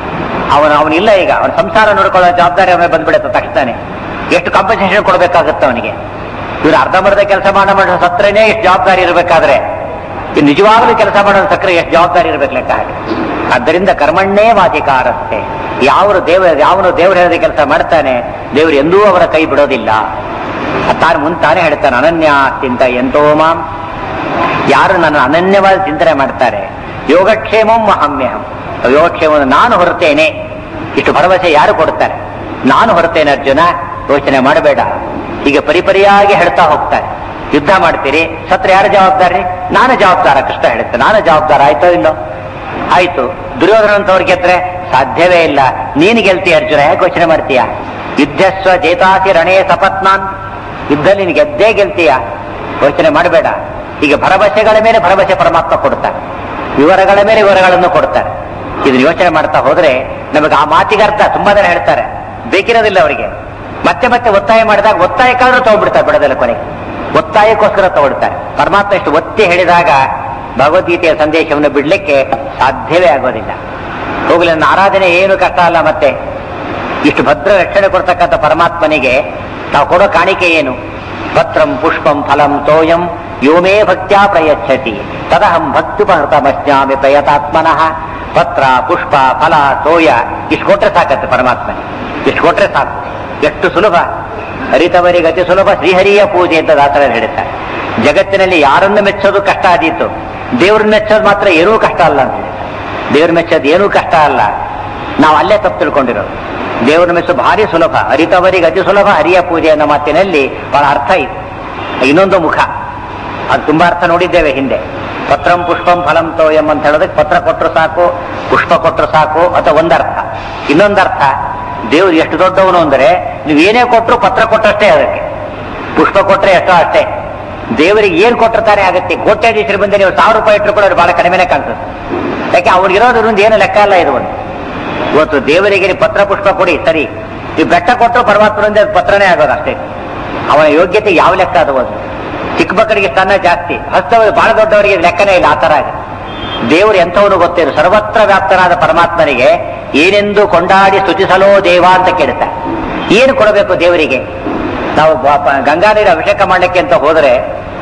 ಅವನು ಅವನಿಲ್ಲ ಈಗ ಅವನ ಸಂಸಾರ ನೋಡ್ಕೊಳ್ಳೋ ಜವಾಬ್ದಾರಿ ಅವನಿಗೆ ಬಂದ್ಬಿಡುತ್ತೆ ತಕ್ಷಣ ಎಷ್ಟು ಕಾಂಪನ್ಸೇಷನ್ ಕೊಡಬೇಕಾಗುತ್ತೆ ಅವನಿಗೆ ಇವ್ರು ಅರ್ಧಂಬರ್ಧ ಕೆಲಸ ಮಾಡೋ ಮಾಡೋ ಸತ್ರನೇ ಎಷ್ಟು ಜವಾಬ್ದಾರಿ ಇರಬೇಕಾದ್ರೆ ಇನ್ನು ನಿಜವಾಗ್ಲೂ ಕೆಲಸ ಮಾಡೋ ಸಕ್ರೆ ಎಷ್ಟು ಜವಾಬ್ದಾರಿ ಇರಬೇಕು ಲೆಕ್ಕ ಹಾಕಿ ಆದ್ದರಿಂದ ಕರ್ಮಣ್ಣೇ ವಾಧಿಕಾರಸ್ಥೆ ಯಾವರು ದೇವ ಯಾವನು ದೇವರು ಹೇಳಿದ ಕೆಲಸ ಮಾಡ್ತಾನೆ ದೇವರು ಎಂದೂ ಅವರ ಕೈ ಬಿಡೋದಿಲ್ಲ ತಾನು ಮುಂದೆ ತಾನೇ ಹೇಳ್ತಾನೆ ಅನನ್ಯ ಚಿಂತ ಎಂತೋ ಮಾಂ ಯಾರು ನನ್ನ ಅನನ್ಯವಾದ ಚಿಂತನೆ ಮಾಡ್ತಾರೆ ಯೋಗಕ್ಷೇಮಂ ಮಹಮ್ಯಹಂ ಯೋಗಕ್ಷೇಮವನ್ನು ನಾನು ಹೊರತೇನೆ ಇಷ್ಟು ಭರವಸೆ ಯಾರು ಕೊಡ್ತಾರೆ ನಾನು ಹೊರತೇನೆ ಅರ್ಜುನ ಯೋಚನೆ ಮಾಡಬೇಡ ಈಗ ಪರಿಪರಿಯಾಗಿ ಹೇಳ್ತಾ ಹೋಗ್ತಾರೆ ಯುದ್ಧ ಮಾಡ್ತೀರಿ ಸತ್ರ ಯಾರು ಜವಾಬ್ದಾರಿ ನಾನು ಜವಾಬ್ದಾರ ಕೃಷ್ಣ ಹೇಳುತ್ತೆ ನಾನು ಜವಾಬ್ದಾರ ಆಯ್ತೋ ಇಲ್ಲೋ ಆಯ್ತು ದುರ್ಯೋಧನ ಅಂತವ್ರು ಗೆದ್ರೆ ಸಾಧ್ಯವೇ ಇಲ್ಲ ನೀನು ಗೆಲ್ತೀಯ ಅರ್ಜುನ ಯಾಕೆ ಯೋಚನೆ ಮಾಡ್ತೀಯ ಯುದ್ಧಸ್ವ ಜೇತಾಸಿ ರಣೇ ಸಪತ್ನಾನ್ ಯುದ್ಧದಲ್ಲಿ ನೀನು ಗೆದ್ದೇ ಗೆಲ್ತೀಯ ಯೋಚನೆ ಮಾಡಬೇಡ ಈಗ ಭರವಸೆಗಳ ಮೇಲೆ ಭರವಸೆ ಪರಮಾತ್ಮ ಕೊಡ್ತಾರೆ ವಿವರಗಳ ಮೇಲೆ ವಿವರಗಳನ್ನು ಕೊಡ್ತಾರೆ ಇದನ್ನ ಯೋಚನೆ ಮಾಡ್ತಾ ಹೋದ್ರೆ ನಮಗೆ ಆ ಮಾತಿಗೆ ಅರ್ಥ ತುಂಬಾ ಜನ ಹೇಳ್ತಾರೆ ಬೇಕಿರೋದಿಲ್ಲ ಅವರಿಗೆ ಮತ್ತೆ ಮತ್ತೆ ಒತ್ತಾಯ ಮಾಡಿದಾಗ ಒತ್ತಾಯಕ್ಕಾದ್ರೂ ತಗೊಂಡ್ಬಿಡ್ತಾರೆ ಬಿಡೋದಿಲ್ಲ ಕೊನೆಗೆ ಒತ್ತಾಯಕ್ಕೋಸ್ಕರ ತಗೊಳ್ತಾರೆ ಪರಮಾತ್ಮ ಇಷ್ಟು ಒತ್ತಿ ಹೇಳಿದಾಗ ಭಗವದ್ಗೀತೆಯ ಸಂದೇಶವನ್ನು ಬಿಡ್ಲಿಕ್ಕೆ ಸಾಧ್ಯವೇ ಆಗೋದಿಲ್ಲ ಹೋಗ್ಲಿ ನನ್ನ ಆರಾಧನೆ ಏನು ಕಷ್ಟ ಅಲ್ಲ ಮತ್ತೆ ಇಷ್ಟು ಭದ್ರ ರಕ್ಷಣೆ ಕೊಡ್ತಕ್ಕಂಥ ಪರಮಾತ್ಮನಿಗೆ ನಾವು ಕೊಡೋ ಕಾಣಿಕೆ ಏನು ಪತ್ರಂ ಪುಷ್ಪಂ ಫಲಂ ತೋಯಂ ಯೋಮೇ ಭಕ್ತ್ಯಾ ಪ್ರಯಚ್ಛತಿ ತದಹಂ ಭಕ್ತುಪಹೃತಮಸ್ಯಾಮಿ ಪ್ರಯತಾತ್ಮನಃ ಪತ್ರ ಪುಷ್ಪ ಫಲ ತೋಯ ಇಷ್ಟು ಕೊಟ್ರೆ ಸಾಕತ್ತೆ ಪರಮಾತ್ಮನಿಗೆ ಇಷ್ಟು ಕೊಟ್ರೆ ಸಾಕು ಎಷ್ಟು ಸುಲಭ ಹರಿತವರಿಗೆ ಅತಿ ಸುಲಭ ಶ್ರೀಹರಿಯ ಪೂಜೆ ಅಂತ ದಾಸರ ಹೇಳ್ತಾರೆ ಜಗತ್ತಿನಲ್ಲಿ ಯಾರನ್ನು ಮೆಚ್ಚೋದು ಕಷ್ಟ ಆದೀತು ದೇವ್ರನ್ನ ಮೆಚ್ಚೋದು ಮಾತ್ರ ಏನೂ ಕಷ್ಟ ಅಲ್ಲ ಅಂತ ಹೇಳ್ತಾರೆ ದೇವ್ರ ಮೆಚ್ಚೋದು ಏನೂ ಕಷ್ಟ ಅಲ್ಲ ನಾವು ಅಲ್ಲೇ ತಪ್ಪು ತಿಳ್ಕೊಂಡಿರೋದು ದೇವರ ಮೆಚ್ಚು ಭಾರಿ ಸುಲಭ ಹರಿತವರಿಗೆ ಅತಿ ಸುಲಭ ಹರಿಯ ಪೂಜೆ ಅನ್ನೋ ಮಾತಿನಲ್ಲಿ ಬಹಳ ಅರ್ಥ ಇದೆ ಇನ್ನೊಂದು ಮುಖ ಅದು ತುಂಬಾ ಅರ್ಥ ನೋಡಿದ್ದೇವೆ ಹಿಂದೆ ಪತ್ರಂ ಪುಷ್ಪಂ ಫಲಂ ತೋಯಂ ಅಂತ ಹೇಳೋದಕ್ಕೆ ಪತ್ರ ಕೊಟ್ಟರು ಸಾಕು ಪುಷ್ಪ ಕೊಟ್ಟರು ಸಾಕು ಅಥವಾ ಒಂದರ್ಥ ಇನ್ನೊಂದರ್ಥ ದೇವ್ರು ಎಷ್ಟು ದೊಡ್ಡವನು ಅಂದ್ರೆ ನೀವು ಏನೇ ಕೊಟ್ಟರು ಪತ್ರ ಕೊಟ್ಟಷ್ಟೇ ಅದಕ್ಕೆ ಪುಷ್ಪ ಕೊಟ್ರೆ ಎಷ್ಟೋ ಅಷ್ಟೇ ದೇವರಿಗೆ ಏನ್ ಕೊಟ್ಟಿರ್ತಾರೆ ಆಗತ್ತೆ ಕೋಟ್ಯಾಧೀಶರು ಬಂದು ನೀವು ಸಾವಿರ ರೂಪಾಯಿ ಇಟ್ಟರು ಕೂಡ ಅದು ಬಹಳ ಕಡಿಮೆನೆ ಕಾಣಿಸುತ್ತೆ ಯಾಕೆ ಅವ್ರಿಗಿರೋದ್ರಿಂದ ಏನು ಲೆಕ್ಕ ಅಲ್ಲ ಇದು ಒಂದು ಇವತ್ತು ದೇವರಿಗೆ ನೀವು ಪತ್ರ ಪುಷ್ಪ ಕೊಡಿ ಸರಿ ನೀವು ಬೆಟ್ಟ ಕೊಟ್ಟರು ಪರಮಾತ್ಮರಿಂದ ಅದು ಪತ್ರನೇ ಆಗೋದು ಅಷ್ಟೇ ಅವನ ಯೋಗ್ಯತೆ ಯಾವ ಲೆಕ್ಕ ಅದು ಒಂದು ಚಿಕ್ಕ ಮಕ್ಕಳಿಗೆ ಸ್ತನ ಜಾಸ್ತಿ ಹಸ್ತವರು ಬಹಳ ದೊಡ್ಡವರಿಗೆ ಇದು ಲೆಕ್ಕನೇ ಇಲ್ಲ ಆ ತರ ಆಗಿದೆ ದೇವರು ಎಂಥವನು ಗೊತ್ತಿರು ಸರ್ವತ್ರ ವ್ಯಾಪ್ತನಾದ ಪರಮಾತ್ಮನಿಗೆ ಏನೆಂದು ಕೊಂಡಾಡಿ ಸ್ತುತಿಸಲೋ ದೇವ ಅಂತ ಕೇಳುತ್ತಾರೆ ಏನು ಕೊಡಬೇಕು ದೇವರಿಗೆ ನಾವು ಬ- ಪ- ಗಂಗಾ ನೀರು ಅಭಿಷೇಕ ಮಾಡ್ಲಿಕ್ಕೆ ಅಂತ ಹೋದರೆ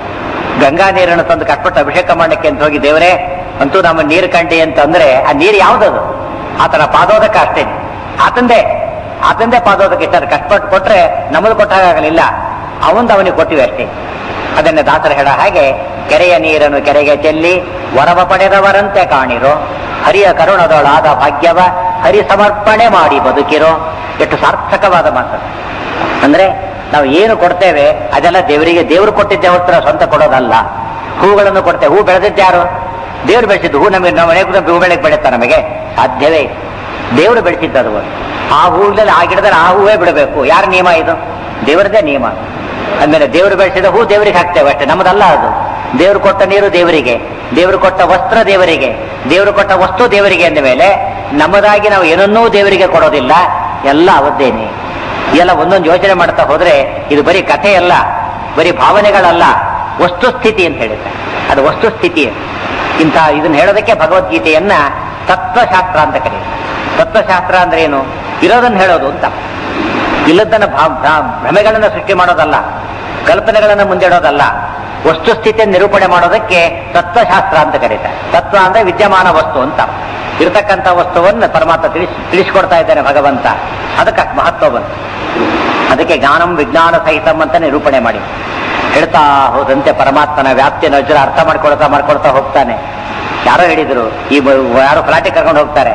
ಗಂಗಾ ನೀರನ್ನು ತಂದು ಕಟ್ಬಿಟ್ಟು ಅಭಿಷೇಕ ಮಾಡ್ಲಿಕ್ಕೆ ಅಂತ ಹೋಗಿ ದೇವರೇ ಅಂತೂ ನಮ್ಮ ನೀರು ಕಂಡಿ ಅಂತಂದ್ರೆ ಆ ನೀರು ಯಾವ್ದದು ಆತನ ಪಾದೋದಕ ಅಷ್ಟೇ ಆತಂದೆ ಆತಂದೆ ಪಾದೋದಕ ಇಷ್ಟ ಕಷ್ಟಪಟ್ಟು ಕೊಟ್ರೆ ನಮ್ಮದು ಕೊಟ್ಟಾಗಲಿಲ್ಲ ಅವಂದು ಅವನಿಗೆ ಕೊಟ್ಟಿವೆ ಅಷ್ಟೇ ಅದನ್ನ ದಾಸರು ಹೇಳೋ ಹಾಗೆ ಕೆರೆಯ ನೀರನ್ನು ಕೆರೆಗೆ ಚೆಲ್ಲಿ ವರವ ಪಡೆದವರಂತೆ ಕಾಣಿರೋ ಹರಿಯ ಕರುಣದೊಳಾದ ಭಾಗ್ಯವ ಹರಿ ಸಮರ್ಪಣೆ ಮಾಡಿ ಬದುಕಿರೋ ಎಷ್ಟು ಸಾರ್ಥಕವಾದ ಮಾತು ಅಂದ್ರೆ ನಾವು ಏನು ಕೊಡ್ತೇವೆ ಅದೆಲ್ಲ ದೇವರಿಗೆ ದೇವರು ಕೊಟ್ಟಿದ್ದೆ ಹೊರತು ನಾವು ಸ್ವಂತ ಕೊಡೋದಲ್ಲ ಹೂಗಳನ್ನು ಕೊಡ್ತೇವೆ ಹೂ ಬೆಳೆದಿದ್ದು ಯಾರು ದೇವರು ಬೆಳೆಸಿದ್ದು ಹೂ ನಮಗೆ ನಾವು ಮನೆ ಕೂತ್ಕೊಂಡು ಹೂ ಬೆಳಗ್ಗೆ ಬೆಳೆಯುತ್ತಾ ನಮಗೆ ಸಾಧ್ಯವೇ ಇಲ್ಲ. ದೇವರು ಬೆಳೆಸಿದ್ದು ಅದು ಆ ಹೂವಿನಲ್ಲಿ ಆ ಗಿಡದಲ್ಲಿ ಆ ಹೂವೇ ಬಿಡಬೇಕು ಯಾರ ನಿಯಮ ಇದು ದೇವರದೇ ನಿಯಮ ಆಮೇಲೆ ದೇವರು ಬೆಳೆಸಿದ ಹೂ ದೇವರಿಗೆ ಹಾಕ್ತೇವೆ ಅಷ್ಟೇ ನಮ್ಮದಲ್ಲ ಅದು ದೇವರು ಕೊಟ್ಟ ನೀರು ದೇವರಿಗೆ ದೇವರು ಕೊಟ್ಟ ವಸ್ತ್ರ ದೇವರಿಗೆ ದೇವರು ಕೊಟ್ಟ ವಸ್ತು ದೇವರಿಗೆ ಅಂದ ಮೇಲೆ ನಮ್ಮದಾಗಿ ನಾವು ಏನನ್ನೂ ದೇವರಿಗೆ ಕೊಡೋದಿಲ್ಲ ಎಲ್ಲ ಅವದ್ದೇನೆ ಎಲ್ಲ ಒಂದೊಂದು ಯೋಚನೆ ಮಾಡ್ತಾ ಹೋದ್ರೆ ಇದು ಬರೀ ಕಥೆ ಅಲ್ಲ ಬರೀ ಭಾವನೆಗಳಲ್ಲ ವಸ್ತುಸ್ಥಿತಿ ಅಂತ ಹೇಳಿದ್ರೆ ಅದು ವಸ್ತುಸ್ಥಿತಿ ಇಂಥ ಇದನ್ನ ಹೇಳೋದಕ್ಕೆ ಭಗವದ್ಗೀತೆಯನ್ನ ತತ್ವಶಾಸ್ತ್ರ ಅಂತ ಕರೀತಾರೆ ತತ್ವಶಾಸ್ತ್ರ ಅಂದ್ರೆ ಏನು ಇರೋದನ್ನ ಹೇಳೋದು ಅಂತ ಇಲ್ಲದನ್ನ ಭಾ- ಭ್ರಾ- ಭ್ರಮೆಗಳನ್ನ ಸೃಷ್ಟಿ ಮಾಡೋದಲ್ಲ ಕಲ್ಪನೆಗಳನ್ನ ಮುಂದಿಡೋದಲ್ಲ ವಸ್ತುಸ್ಥಿತಿಯನ್ನು ನಿರೂಪಣೆ ಮಾಡೋದಕ್ಕೆ ತತ್ವಶಾಸ್ತ್ರ ಅಂತ ಕರೀತಾರೆ ತತ್ವ ಅಂದ್ರೆ ವಿದ್ಯಮಾನ ವಸ್ತು ಅಂತ ಇರತಕ್ಕಂಥ ವಸ್ತುವನ್ನು ಪರಮಾತ್ಮ ತಿಳಿಸ್ ತಿಳಿಸ್ಕೊಡ್ತಾ ಇದ್ದಾನೆ ಭಗವಂತ ಅದಕ್ಕೆ ಅಷ್ಟ್ ಮಹತ್ವ ಬಂತು ಅದಕ್ಕೆ ಜ್ಞಾನಂ ವಿಜ್ಞಾನ ಸಹಿತಂ ಅಂತ ನಿರೂಪಣೆ ಮಾಡಿ ಹೇಳ್ತಾ ಹೋದಂತೆ ಪರಮಾತ್ಮನ ವ್ಯಾಪ್ತಿಯನ್ನು ವಜ್ರ ಅರ್ಥ ಮಾಡ್ಕೊಳ್ತಾ ಮಾಡ್ಕೊಳ್ತಾ ಹೋಗ್ತಾನೆ ಯಾರೋ ಹೇಳಿದ್ರು ಈ ಬ- ಯಾರೋ ಫ್ಲಾಟಿಗೆ ಕರ್ಕೊಂಡು ಹೋಗ್ತಾರೆ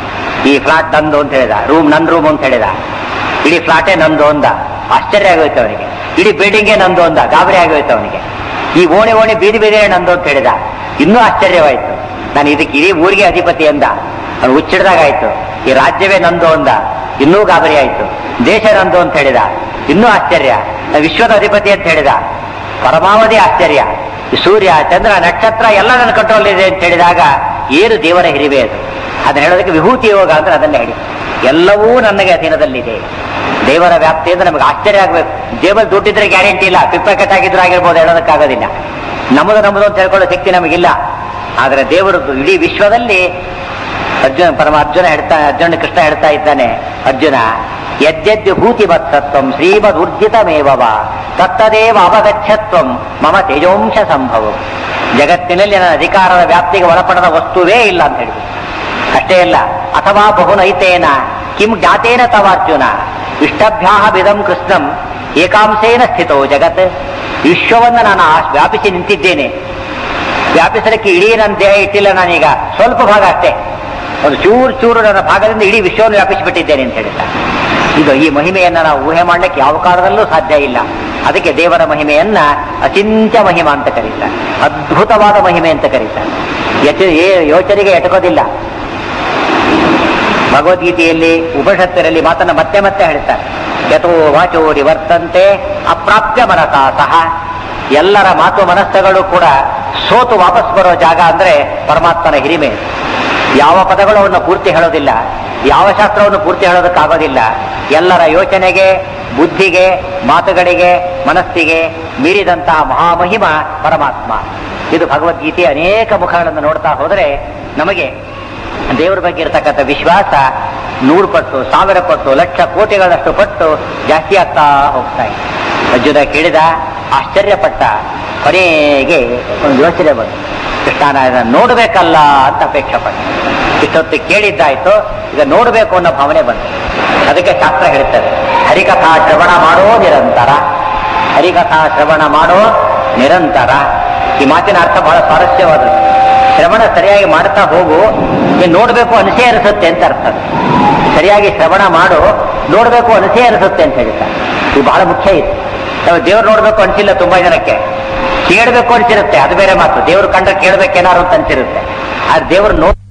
ಈ ಫ್ಲಾಟ್ ನಂದು ಅಂತ ಹೇಳಿದ ರೂಮ್ ನನ್ ರೂಮ್ ಅಂತ ಹೇಳಿದ ಇಡೀ ಫ್ಲಾಟೇ ನಂದು ಅಂದ ಆಶ್ಚರ್ಯ ಆಗೋಯ್ತು ಅವನಿಗೆ ಇಡೀ ಬಿಲ್ಡಿಂಗೇ ನಂದು ಅಂದ ಗಾಬರಿ ಆಗೋಯ್ತು ಅವನಿಗೆ ಈ ಓಣಿ ಓಣಿ ಬೀದಿ ಬೀದಿ ನಂದು ಅಂತ ಹೇಳಿದ ಇನ್ನೂ ಆಶ್ಚರ್ಯವಾಯ್ತು ನಾನು ಇದಕ್ಕೆ ಇಡೀ ಊರಿಗೆ ಅಧಿಪತಿ ಅಂದ ಅವನು ಹುಚ್ಚಿಡ್ದಾಗಾಯ್ತು ಈ ರಾಜ್ಯವೇ ನಂದು ಅಂದ ಇನ್ನೂ ಗಾಬರಿ ಆಯ್ತು ದೇಶ ನಂದು ಅಂತ ಹೇಳಿದ ಇನ್ನೂ ಆಶ್ಚರ್ಯ ನಾನು ವಿಶ್ವದ ಅಧಿಪತಿ ಅಂತ ಹೇಳಿದ ಪರಮಾವಧಿ ಆಶ್ಚರ್ಯ ಈ ಸೂರ್ಯ ಚಂದ್ರ ನಕ್ಷತ್ರ ಎಲ್ಲ ನನ್ನ ಕಂಟ್ರೋಲ್ ಇದೆ ಅಂತ ಹೇಳಿದಾಗ ಏನು ದೇವರ ಹಿರಿವೆ ಅದು ಅದನ್ನ ಹೇಳೋದಕ್ಕೆ ವಿಭೂತಿ ಯೋಗ ಅಂದ್ರೆ ಅದನ್ನೇ ಹೇಳಿ ಎಲ್ಲವೂ ನನಗೆ ಅಧೀನದಲ್ಲಿದೆ ದೇವರ ವ್ಯಾಪ್ತಿಯಿಂದ ನಮಗೆ ಆಶ್ಚರ್ಯ ಆಗ್ಬೇಕು ದೇವರ ದುಡ್ಡಿದ್ರೆ ಗ್ಯಾರಂಟಿ ಇಲ್ಲ ಪಿಪ್ಪಕೆಟ್ ಆಗಿದ್ರು ಆಗಿರ್ಬೋದು ಹೇಳೋದಕ್ಕಾಗೋದಿಲ್ಲ ನಮ್ಮದು ನಮ್ಮದು ಅಂತ ಹೇಳ್ಕೊಳ್ಳೋ ಶಕ್ತಿ ನಮಗಿಲ್ಲ ಆದ್ರೆ ದೇವರದ್ದು ಇಡೀ ವಿಶ್ವದಲ್ಲಿ ಅರ್ಜುನ ಪರಮ ಅರ್ಜುನ ಹೇಳ್ತಾ ಅರ್ಜುನ ಕೃಷ್ಣ ಹೇಳ್ತಾ ಇದ್ದಾನೆ ಅರ್ಜುನ ಯದ್ಯದ್ಯ ಭೂತಿ ಮತ್ಸತ್ವಂ ಶ್ರೀಮದೂರ್ಜಿತಮೇವವ ತತ್ತದೇವ ಅವಗಚ್ಚತ್ವಂ ಮಮ ತೇಜೋಂಶ ಸಂಭವಂ ಜಗತ್ತಿನಲ್ಲಿ ನನ್ನ ಅಧಿಕಾರದ ವ್ಯಾಪ್ತಿಗೆ ಒಳಪಡದ ವಸ್ತುವೇ ಇಲ್ಲ ಅಂತ ಹೇಳಿ ಅಷ್ಟೇ ಅಲ್ಲ ಅಥವಾ ಬಹುನೈತೇನ ಕಿಂ ಜ್ಞಾತೇನ ತವ ಅರ್ಜುನ ಇಷ್ಟಭ್ಯಾಹ ಬಿದಂ ಕೃಷ್ಣಂ ಏಕಾಂಶೇನ ಸ್ಥಿತೋ ಜಗತ್ ವಿಶ್ವವನ್ನು ನಾನು ಆ- ವ್ಯಾಪಿಸಿ ನಿಂತಿದ್ದೇನೆ ವ್ಯಾಪಿಸಲಿಕ್ಕೆ ಇಡೀ ನನ್ನ ದೇಹ ಇಟ್ಟಿಲ್ಲ ನಾನೀಗ ಸ್ವಲ್ಪ ಭಾಗ ಅಷ್ಟೇ ಒಂದು ಚೂರು ಚೂರು ನನ್ನ ಭಾಗದಿಂದ ಇಡೀ ವಿಶ್ವವನ್ನು ವ್ಯಾಪಿಸಿಬಿಟ್ಟಿದ್ದೇನೆ ಅಂತ ಹೇಳಿದ ಇದು ಈ ಮಹಿಮೆಯನ್ನ ನಾವು ಊಹೆ ಮಾಡಲಿಕ್ಕೆ ಯಾವ ಕಾಲದಲ್ಲೂ ಸಾಧ್ಯ ಇಲ್ಲ ಅದಕ್ಕೆ ದೇವರ ಮಹಿಮೆಯನ್ನ ಅಚಿಂತ್ಯ ಮಹಿಮ ಅಂತ ಕರೀತಾರೆ ಅದ್ಭುತವಾದ ಮಹಿಮೆ ಅಂತ ಕರೀತಾರೆ ಯಚ ಏ- ಯೋಚನೆಗೆ ಎಟಕೋದಿಲ್ಲ ಭಗವದ್ಗೀತೆಯಲ್ಲಿ ಉಪನಿಷತ್ತರಲ್ಲಿ ಮಾತನ್ನ ಮತ್ತೆ ಮತ್ತೆ ಹೇಳ್ತಾರೆ ಯಥೋ ವಾಚೋರಿ ವರ್ತಂತೆ ಅಪ್ರಾಪ್ಯ ಮನಸಾ ಸಹ ಎಲ್ಲರ ಮಾತು ಮನಸ್ಸುಗಳು ಕೂಡ ಸೋತು ವಾಪಸ್ ಬರೋ ಜಾಗ ಅಂದ್ರೆ ಪರಮಾತ್ಮನ ಹಿರಿಮೆ ಯಾವ ಪದಗಳು ಅವನ್ನ ಪೂರ್ತಿ ಹೇಳೋದಿಲ್ಲ ಯಾವ ಶಾಸ್ತ್ರವನ್ನು ಪೂರ್ತಿ ಹೇಳೋದಕ್ಕಾಗೋದಿಲ್ಲ ಎಲ್ಲರ ಯೋಚನೆಗೆ ಬುದ್ಧಿಗೆ ಮಾತುಗಳಿಗೆ ಮನಸ್ಸಿಗೆ ಮೀರಿದಂತಹ ಮಹಾಮಹಿಮ ಪರಮಾತ್ಮ ಇದು ಭಗವದ್ಗೀತೆಯ ಅನೇಕ ಮುಖಗಳನ್ನು ನೋಡ್ತಾ ಹೋದರೆ ನಮಗೆ ದೇವರ ಬಗ್ಗೆ ಇರತಕ್ಕಂಥ ವಿಶ್ವಾಸ ನೂರು ಪಟ್ಟು ಸಾವಿರ ಪಟ್ಟು ಲಕ್ಷ ಕೋಟಿಗಳಷ್ಟು ಪಟ್ಟು ಜಾಸ್ತಿ ಆಗ್ತಾ ಹೋಗ್ತಾ ಇದೆ ಅರ್ಜುನ ಕೇಳಿದ ಆಶ್ಚರ್ಯಪಟ್ಟ ಕೊನೆಗೆ ಒಂದು ಯೋಚನೆ ಬಂತು ಕೃಷ್ಣನ ಇದನ್ನ ನೋಡ್ಬೇಕಲ್ಲ ಅಂತ ಅಪೇಕ್ಷೆ ಪಟ್ಟ ಇಷ್ಟೊತ್ತು ಕೇಳಿದ್ದಾಯ್ತು ಈಗ ನೋಡಬೇಕು ಅನ್ನೋ ಭಾವನೆ ಬಂತು ಅದಕ್ಕೆ ಶಾಸ್ತ್ರ ಹೇಳ್ತದೆ ಹರಿಕಥಾ ಶ್ರವಣ ಮಾಡೋ ನಿರಂತರ ಹರಿಕಥಾ ಶ್ರವಣ ಮಾಡೋ ನಿರಂತರ ಈ ಮಾತಿನ ಅರ್ಥ ಬಹಳ ಸ್ವಾರಸ್ಯವಾದದ್ದು ಶ್ರವಣ ಸರಿಯಾಗಿ ಮಾಡ್ತಾ ಹೋಗು ನೀನು ನೋಡ್ಬೇಕು ಅನಿಸೇ ಅನಿಸುತ್ತೆ ಅಂತ ಅರ್ಥ ಅದು. ಸರಿಯಾಗಿ ಶ್ರವಣ ಮಾಡು ನೋಡ್ಬೇಕು ಅನಿಸೇ ಅನಿಸುತ್ತೆ ಅಂತ ಹೇಳ್ತಾರೆ ಇದು ಬಹಳ ಮುಖ್ಯ ಇದು ನಾವು ದೇವ್ರು ನೋಡ್ಬೇಕು ಅನ್ಸಿಲ್ಲ ತುಂಬಾ ಜನಕ್ಕೆ ಕೇಳಬೇಕು ಅನ್ಸಿರುತ್ತೆ ಅದು ಬೇರೆ ಮಾತು ದೇವ್ರು ಕಂಡ್ರೆ ಕೇಳ್ಬೇಕೇನಾರು ಅಂತ ಅನ್ಸಿರುತ್ತೆ ಆದ್ರೆ ದೇವ್ರು ನೋಡ್